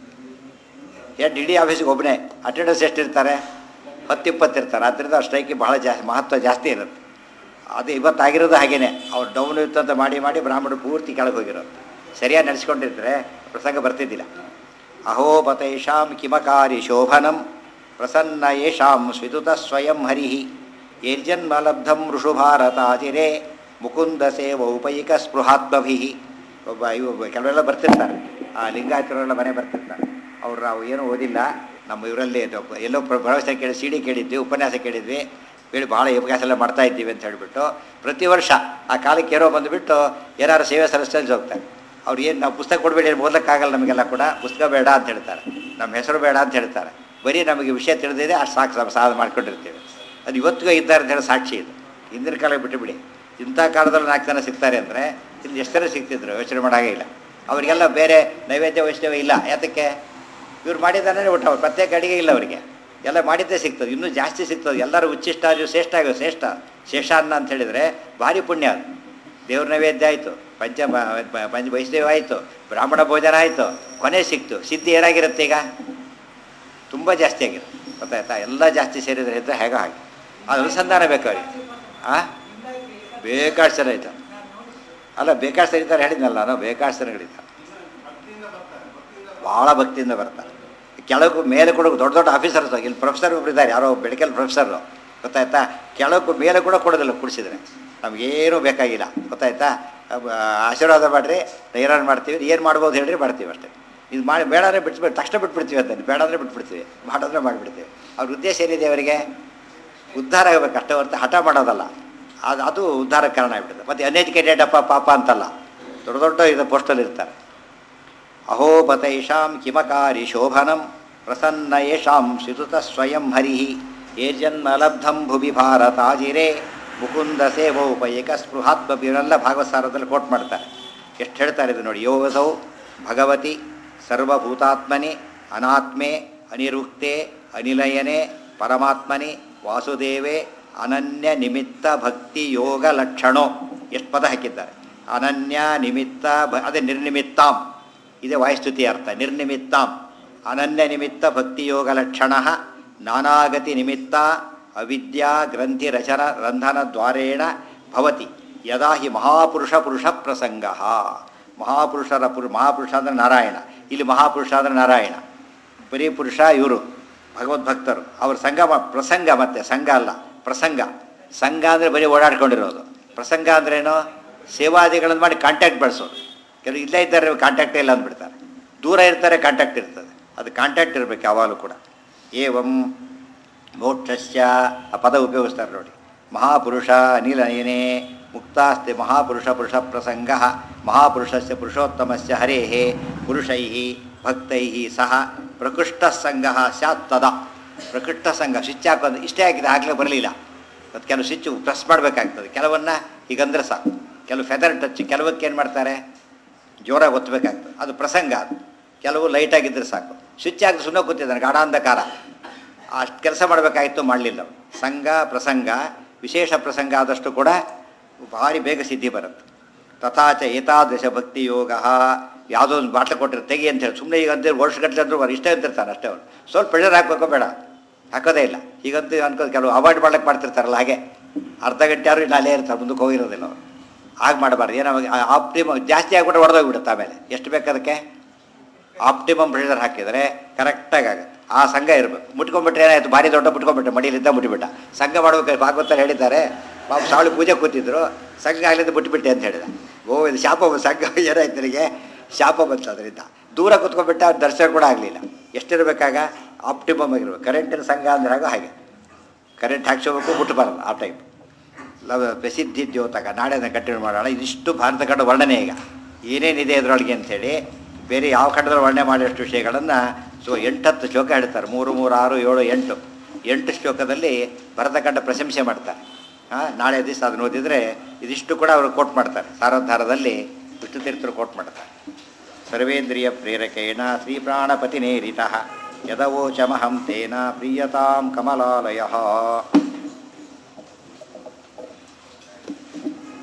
ಎಷ್ಟು ಇಡೀ ಆಫೀಸಿಗೆ ಒಬ್ಬನೇ ಅಟೆಂಡೆನ್ಸ್ ಎಷ್ಟಿರ್ತಾರೆ ಹತ್ತು ಇಪ್ಪತ್ತು ಇರ್ತಾರೆ ಆದ್ದರಿಂದ ಆ ಸ್ಟ್ರೈಕಿಗೆ ಭಾಳ ಜಾಸ್ತಿ ಮಹತ್ವ ಜಾಸ್ತಿ ಇರುತ್ತೆ ಅದು ಇವತ್ತಾಗಿರೋದು ಹಾಗೇನೆ ಅವ್ರು ಡೌನ್ ಇತ್ತು ಅಂತ ಮಾಡಿ ಮಾಡಿ ಬ್ರಾಹ್ಮಣರು ಪೂರ್ತಿ ಕೆಳಗೆ ಹೋಗಿರೋದು ಸರಿಯಾಗಿ ನಡೆಸ್ಕೊಂಡಿದ್ರೆ ಪ್ರಸಂಗ ಬರ್ತಿದ್ದಿಲ್ಲ ಅಹೋಪತೈಷಾಂ ಕಿಮಕಾರಿ ಶೋಭನಂ ಪ್ರಸನ್ನ ಯೇಷಾಂ ಸ್ವಿದುತ ಸ್ವಯಂ ಹರಿ ಯರ್ಜನ್ಮಲಬ್ಧಂ ಋಷುಭಾರತಾಜಿರೆ ಮುಕುಂದ ಸೇವೌಪೈಕ ಸ್ಪೃಹಾತ್ಮಭಿ ಒಬ್ಬ ಇವು ಕೆಲವೆಲ್ಲ ಬರ್ತಿರ್ತಾರೆ ಆ ಲಿಂಗಾಯತರೆಲ್ಲ ಮನೆ ಬರ್ತಿರ್ತಾರೆ ಅವ್ರು ನಾವು ಏನೂ ಓದಿಲ್ಲ ನಮ್ಮ ಇವರಲ್ಲಿ ಇದು ಎಲ್ಲೋ ಪ್ರ- ಭರವಸೆ ಕೇಳಿ ಸಿ ಡಿ ಕೇಳಿದ್ವಿ ಉಪನ್ಯಾಸ ಕೇಳಿದ್ವಿ ಹೇಳಿ ಭಾಳ ಉಪನ್ಯಾಸ ಎಲ್ಲ ಮಾಡ್ತಾ ಇದ್ದೀವಿ ಅಂತ ಹೇಳಿಬಿಟ್ಟು ಪ್ರತಿ ವರ್ಷ ಆ ಕಾಲಕ್ಕೆ ಏನೋ ಬಂದುಬಿಟ್ಟು ಏನಾರು ಸೇವೆ ಸಲ್ಲಿಸ್ಟಲ್ಲಿ ಹೋಗ್ತಾರೆ ಅವ್ರು ಏನು ನಾವು ಪುಸ್ತಕ ಕೊಡಬೇಡಿ ಓದಕ್ಕಾಗಲ್ಲ ನಮಗೆಲ್ಲ ಕೂಡ ಪುಸ್ತಕ ಬೇಡ ಅಂತ ಹೇಳ್ತಾರೆ ನಮ್ಮ ಹೆಸರು ಬೇಡ ಅಂತ ಹೇಳ್ತಾರೆ ಬರೀ ನಮಗೆ ವಿಷಯ ತಿಳಿದಿದೆ ಅಷ್ಟು ಸಾಕು ಸಾಕು ಸಾಧನೆ ಮಾಡ್ಕೊಂಡಿರ್ತೀವಿ ಅದು ಇವತ್ತಿಗೂ ಇದ್ದಾರೆ ಅಂತ ಹೇಳಿ ಸಾಕ್ಷಿ ಇದು ಹಿಂದಿನ ಕಾಲ ಬಿಟ್ಟು ಬಿಡಿ ಇಂಥ ಕಾಲದಲ್ಲಿ ನಾಲ್ಕು ಜನ ಸಿಗ್ತಾರೆ ಅಂದರೆ ಇಲ್ಲಿ ಎಷ್ಟು ಜನ ಸಿಗ್ತಿದ್ರು ಯೋಚನೆ ಮಾಡಾಗೇ ಇಲ್ಲ ಅವರಿಗೆಲ್ಲ ಬೇರೆ ನೈವೇದ್ಯ ವೈಷ್ಣವ ಇಲ್ಲ ಯಾತಕ್ಕೆ ಇವ್ರು ಮಾಡಿದ್ದಾನೆ ಊಟ ಅವ್ರು ಪ್ರತ್ಯೇಕ ಅಡಿಗೆ ಇಲ್ಲ ಅವರಿಗೆ ಎಲ್ಲ ಮಾಡಿದ್ದೇ ಸಿಗ್ತದೆ ಇನ್ನೂ ಜಾಸ್ತಿ ಸಿಗ್ತದೆ ಎಲ್ಲರೂ ಉಚ್ಚಿಷ್ಟ ಅದು ಶ್ರೇಷ್ಠ ಆಗಿವೆ ಶ್ರೇಷ್ಠ ಶೇಷಾನ್ನ ಅಂತ ಹೇಳಿದರೆ ಭಾರಿ ಪುಣ್ಯ ಅದು ದೇವ್ರ ನೈವೇದ್ಯ ಆಯಿತು ಪಂಚ ಬ- ಬ- ಪಂಚ ವೈಷ್ಣವ ಆಯಿತು ಬ್ರಾಹ್ಮಣ ಭೋಜನ ಆಯಿತು ಕೊನೆ ಸಿಕ್ತು ಸಿದ್ಧಿ ಏನಾಗಿರುತ್ತೆ ಈಗ ತುಂಬ ಜಾಸ್ತಿ ಆಗಿರುತ್ತೆ ಗೊತ್ತಾಯ್ತಾ ಎಲ್ಲ ಜಾಸ್ತಿ ಸೇರಿದ್ರೆ ಇದ್ದರೆ ಹೇಗೋ ಹಾಗೆ ಅದು ಅನುಸಂಧಾನ ಬೇಕು ಅವ್ರಿಗೆ ಆ ಬೇಕಾಷ್ಟು ಜನ ಆಯ್ತು ಅಲ್ಲ ಬೇಕಾಷ್ಟು ಜನ ಇದ್ದಾರೆ ಹೇಳಿದ್ನಲ್ಲ ನಾನು ಬೇಕಾಷ್ಟು ಜನಗಳಿದ್ದಾರೆ ಭಾಳ ಭಕ್ತಿಯಿಂದ ಬರ್ತಾರೆ ಕೆಳಗೂ ಮೇಲೆ ಕೂಡ ದೊಡ್ಡ ದೊಡ್ಡ ಆಫೀಸರ್ಸ್ ಇಲ್ಲಿ ಪ್ರೊಫೆಸರ್ ಒಬ್ರು ಇದ್ದಾರೆ ಯಾರೋ ಬೆಳಕಲ್ ಪ್ರೊಫೆಸರು ಗೊತ್ತಾಯ್ತಾ ಕೆಳಗೂ ಮೇಲೆ ಕೂಡ ಕೊಡೋದಿಲ್ಲ ಕುಡಿಸಿದ್ರೆ ನಮಗೇನೂ ಬೇಕಾಗಿಲ್ಲ ಗೊತ್ತಾಯ್ತಾ ಅಬ್ಬ- ಆಶೀರ್ವಾದ ಮಾಡಿರಿ ಏನಾರು ಮಾಡ್ತೀವಿ ಏನು ಮಾಡ್ಬೋದು ಹೇಳ್ರಿ ಮಾಡ್ತೀವಿ ಅಷ್ಟೇ ಇದು ಮಾಡಿ ಬೇಡಾದ್ರೆ ಬಿಟ್ಬಿಟ್ಟು ತಕ್ಷಣ ಬಿಟ್ಬಿಡ್ತೀವಿ ಅಂತ ಬೇಡಾದ್ರೆ ಬಿಟ್ಬಿಡ್ತೀವಿ ಮಾಡಿದ್ರೆ ಮಾಡಿಬಿಡ್ತೀವಿ ಅವ್ರ ಉದ್ದೇಶ ಏನಿದೆ ಅವರಿಗೆ ಉದ್ಧಾರ ಆಗಬೇಕು ಅಷ್ಟೇ ಹೊರತು ಹಠ ಮಾಡೋದಲ್ಲ ಅದು ಅದು ಉದ್ಧಾರಕ್ಕೆ ಕಾರಣ ಆಗ್ಬಿಡುತ್ತೆ ಮತ್ತು ಅನ್ಎಜುಕೇಟೆಡ್ ಅಪ್ಪ ಪಾಪ ಅಂತಲ್ಲ ದೊಡ್ಡ ದೊಡ್ಡ ಇದು ಪೋಸ್ಟಲ್ಲಿ ಇರ್ತಾರೆ ಅಹೋಪತೈಷಾಂ ಕಿಮಕಾರಿ ಶೋಭನಂ ಪ್ರಸನ್ನ ಯೇಷಾಂ ಶಿಸುತ ಸ್ವಯಂ ಹರಿ ಏರ್ಜನ್ಮಲಬ್ಧಂ ಭುವಿ ಭಾರತಾಜಿರೆ ಮುಕುಂದ ಸೇವೋಪಯಕ ಸ್ಪೃಹಾತ್ಮ ಇವರೆಲ್ಲ ಭಾಗವಸಾರದಲ್ಲಿ ಕೋಟ್ ಮಾಡ್ತಾರೆ ಎಷ್ಟು ಹೇಳ್ತಾರೆ ಇದು ನೋಡಿ ಯೋಗಸೌ ಭಗವತಿ ಸರ್ವಭೂತಾತ್ಮನಿ ಅನಾತ್ಮೆ ಅನಿರುಕ್ತೆ ಅನಿಲಯನೆ ಪರಮಾತ್ಮನಿ ವಾಸುದೇವೆ ಅನನ್ಯ ನಿಮಿತ್ತ ಭಕ್ತಿ ಯೋಗ ಲಕ್ಷಣೋ ಎಷ್ಟು ಪದ ಹಾಕಿದ್ದಾರೆ ಅನನ್ಯ ನಿಮಿತ್ತ ಭ ಅದೇ ನಿರ್ನಿಮಿತ್ತಾಂ ಇದೇ ವಾಯುಸ್ತುತಿ ಅರ್ಥ ನಿರ್ನಿಮಿತ್ತಾಂ ಅನನ್ಯ ನಿಮಿತ್ತ ಭಕ್ತಿಯೋಗ ಲಕ್ಷಣ ನಾನಾಗತಿ ನಿಮಿತ್ತ ಅವಿದ್ಯಾ ಗ್ರಂಥಿ ರಚನ ರಂಧನ ದ್ವಾರೇಣ ಭವತಿ ಯದಾ ಹಿ ಮಹಾಪುರುಷ ಪುರುಷ ಪ್ರಸಂಗ ಮಹಾಪುರುಷರ ಪುರು ಮಹಾಪುರುಷ ಅಂದರೆ ನಾರಾಯಣ ಇಲ್ಲಿ ಮಹಾಪುರುಷ ಅಂದರೆ ನಾರಾಯಣ ಬರೀ ಪುರುಷ ಇವರು ಭಗವದ್ಭಕ್ತರು ಅವ್ರ ಸಂಘ ಮ- ಪ್ರಸಂಗ ಮತ್ತೆ ಸಂಘ ಅಲ್ಲ ಪ್ರಸಂಗ ಸಂಘ ಅಂದರೆ ಬರೀ ಓಡಾಡ್ಕೊಂಡಿರೋದು ಪ್ರಸಂಗ ಅಂದ್ರೇನು ಸೇವಾದಿಗಳನ್ನು ಮಾಡಿ ಕಾಂಟ್ಯಾಕ್ಟ್ ಬೆಳೆಸೋದು ಕೆಲವು ಇಲ್ಲೇ ಇದ್ದಾರೆ ಕಾಂಟ್ಯಾಕ್ಟೇ ಇಲ್ಲ ಅಂದ್ಬಿಡ್ತಾರೆ ದೂರ ಇರ್ತಾರೆ ಕಾಂಟ್ಯಾಕ್ಟ್ ಇರ್ತದೆ ಅದು ಕಾಂಟ್ಯಾಕ್ಟ್ ಇರಬೇಕು ಯಾವಾಗಲೂ ಕೂಡ ಏವಂ ಮೋಕ್ಷಸ್ಯ ಆ ಪದ ಉಪಯೋಗಿಸ್ತಾರೆ ನೋಡಿ ಮಹಾಪುರುಷ ಅನಿಲಯನೇ ಮುಕ್ತಾಸ್ತಿ ಮಹಾಪುರುಷ ಪುರುಷ ಪ್ರಸಂಗ ಮಹಾಪುರುಷಸ್ಯ ಪುರುಷೋತ್ತಮಸ್ಯ ಹರೇ ಪುರುಷೈ ಭಕ್ತೈ ಸಹ ಪ್ರಕೃಷ್ಟ ಸಂಘ ಸ್ಯಾತ್ ತದಾ ಪ್ರಕೃಷ್ಟ ಸಂಘ ಸ್ವಿಚ್ ಹಾಕೋದು ಇಷ್ಟೇ ಆಗಿದೆ ಆಗಲೇ ಬರಲಿಲ್ಲ ಮತ್ತು ಕೆಲವು ಸ್ವಿಚ್ಚು ಪ್ರೆಸ್ ಮಾಡಬೇಕಾಗ್ತದೆ ಕೆಲವನ್ನ ಹೀಗಂದ್ರೆ ಸಾಕು ಕೆಲವು ಫೆದರ್ ಟಚ್ ಕೆಲವಕ್ಕೆ ಏನು ಮಾಡ್ತಾರೆ ಜೋರಾಗಿ ಒತ್ತಬೇಕಾಗ್ತದೆ ಅದು ಪ್ರಸಂಗ ಅದು ಕೆಲವು ಲೈಟಾಗಿದ್ದರೆ ಸಾಕು ಸ್ವಿಚ್ ಹಾಕಿ ಸುಮ್ಮನೆ ಕೂತಿದ್ದಾನೆ ಗಾಢಾಂಧಕಾರ ಅಷ್ಟು ಕೆಲಸ ಮಾಡಬೇಕಾಗಿತ್ತು ಮಾಡಲಿಲ್ಲ ಸಂಘ ಪ್ರಸಂಗ ವಿಶೇಷ ಪ್ರಸಂಗ ಆದಷ್ಟು ಕೂಡ ಭಾರಿ ಬೇಗ ಸಿದ್ಧಿ ಬರುತ್ತೆ ತಥಾಚ ಏತಾದೃಶ ಭಕ್ತಿ ಯೋಗ ಯಾವುದೋ ಒಂದು ಬಾಟ್ಲು ಕೊಟ್ಟರೆ ತೆಗಿ ಅಂತ ಹೇಳಿ ಸುಮ್ಮನೆ ಈಗ ಅಂತೇಳಿ ವರ್ಷಗಟ್ಟಲೆ ಅಂದ್ರೂ ಅವ್ರು ಇಷ್ಟೇ ಅಂತಿರ್ತಾನೆ ಅಷ್ಟೇ ಅವ್ರು ಸ್ವಲ್ಪ ಪ್ರೆಷರ್ ಹಾಕ್ಬೇಕೋ ಬೇಡ ಹಾಕೋದೇ ಇಲ್ಲ ಈಗಂತೂ ಅನ್ಕೋದು ಕೆಲವು ಅವಾಯ್ಡ್ ಮಾಡ್ಲಿಕ್ಕೆ ಮಾಡ್ತಿರ್ತಾರಲ್ಲ ಹಾಗೆ ಅರ್ಧ ಗಂಟೆ ಯಾರು ಇಲ್ಲ ಅಲ್ಲೇ ಇರ್ತಾರೆ ಮುಂದಕ್ಕೆ ಹೋಗಿರೋದಿಲ್ಲ ಅವರು ಹಾಗೆ ಮಾಡಬಾರ್ದು ಏನೋ ಆಪ್ಟಿಮ ಜಾಸ್ತಿ ಆಗ್ಬಿಟ್ರೆ ಹೊಡೆದೋಗ್ಬಿಡುತ್ತೆ ಆಮೇಲೆ ಎಷ್ಟು ಬೇಕು ಅದಕ್ಕೆ ಆಪ್ಟಿಮಮ್ ಪ್ರೆಷರ್ ಹಾಕಿದರೆ ಕರೆಕ್ಟಾಗಿ ಆಗುತ್ತೆ ಆ ಸಂಘ ಇರಬೇಕು ಮುಟ್ಕೊಂಡ್ಬಿಟ್ರೆ ಏನಾಯ್ತು ಭಾರಿ ದೊಡ್ಡ ಮುಟ್ಕೊಂಡ್ಬಿಟ್ಟೆ ಮಡಿಲಿದ್ದ ಮುಟ್ಟಿಬಿಟ್ಟ ಸಂಘ ಮಾಡ್ಬೇಕು ಭಾಗವತರು ಹೇಳಿದ್ದಾರೆ ಪಾಪ ಸಾವಳಿ ಪೂಜೆ ಕೂತಿದ್ರು ಸಂಘ ಆಗಲಿಂದ ಬಿಟ್ಟುಬಿಟ್ಟೆ ಅಂತ ಹೇಳಿದ ಓ ಇದು ಶಾಪ ಬಂತು, ಸಂಘ ಏನಾಯ್ತು ನನಗೆ ಶಾಪ ಬಂತು ಅದರಿಂದ ದೂರ ಕೂತ್ಕೊಂಡ್ಬಿಟ್ಟೆ ಅವ್ರ ದರ್ಶನ ಕೂಡ ಆಗಲಿಲ್ಲ ಎಷ್ಟಿರಬೇಕಾಗ ಆಪ್ಟಿಮಮ್ ಆಗಿರ್ಬೇಕು ಕರೆಂಟಿನ ಸಂಘ ಅಂದ್ರೆ ಆಗ ಹಾಗೆ ಕರೆಂಟ್ ಹಾಕ್ಸೋಬೇಕು ಮುಟ್ಟಬಾರದು ಆ ಟೈಪ್ ಲವ ಪ್ರಸಿದ್ಧಿ ದ್ಯೋತಕ ನಾಳೆನ ಕಂಟಿನ್ಯೂ ಮಾಡೋಣ ಇದಿಷ್ಟು ಭಾರತ ಖಂಡ ವರ್ಣನೆ ಈಗ ಏನೇನಿದೆ ಇದರೊಳಗೆ ಅಂಥೇಳಿ ಬೇರೆ ಯಾವ ಖಂಡದಲ್ಲಿ ವರ್ಣನೆ ಮಾಡಿದಷ್ಟು ವಿಷಯಗಳನ್ನು ಸೊ ಎಂಟತ್ತು ಶ್ಲೋಕ ಹೇಳ್ತಾರೆ ಮೂರು ಮೂರು ಆರು ಏಳು ಎಂಟು ಎಂಟು ಶ್ಲೋಕದಲ್ಲಿ ಭರತಖಂಡ ಪ್ರಶಂಸೆ ಮಾಡ್ತಾರೆ ಹಾಂ ನಾಳೆ ದಿವಸ ಅದನ್ನು ಓದಿದರೆ ಇದಿಷ್ಟು ಕೂಡ ಅವರು ಕೋಟ್ ಮಾಡ್ತಾರೆ ಸಾರೋದ್ಧಾರದಲ್ಲಿ ವಿಷ್ಣು ತೀರ್ಥರು ಕೋಟ್ ಮಾಡ್ತಾರೆ ಸರ್ವೇಂದ್ರಿಯ ಪ್ರೇರಕೇಣ ಶ್ರೀಪ್ರಾಣಪತಿನೇರಿತ ಯದವೋಚಮಹಂ ತೇನ ಪ್ರೀಯತಾಂ ಕಮಲಾಲಯ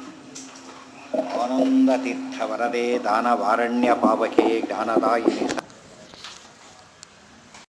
ಆನಂದತೀರ್ಥವರದೆ ದಾನವಾರಣ್ಯ ಪಾವಕೆ ಜ್ಞಾನದಾಯಿನಿ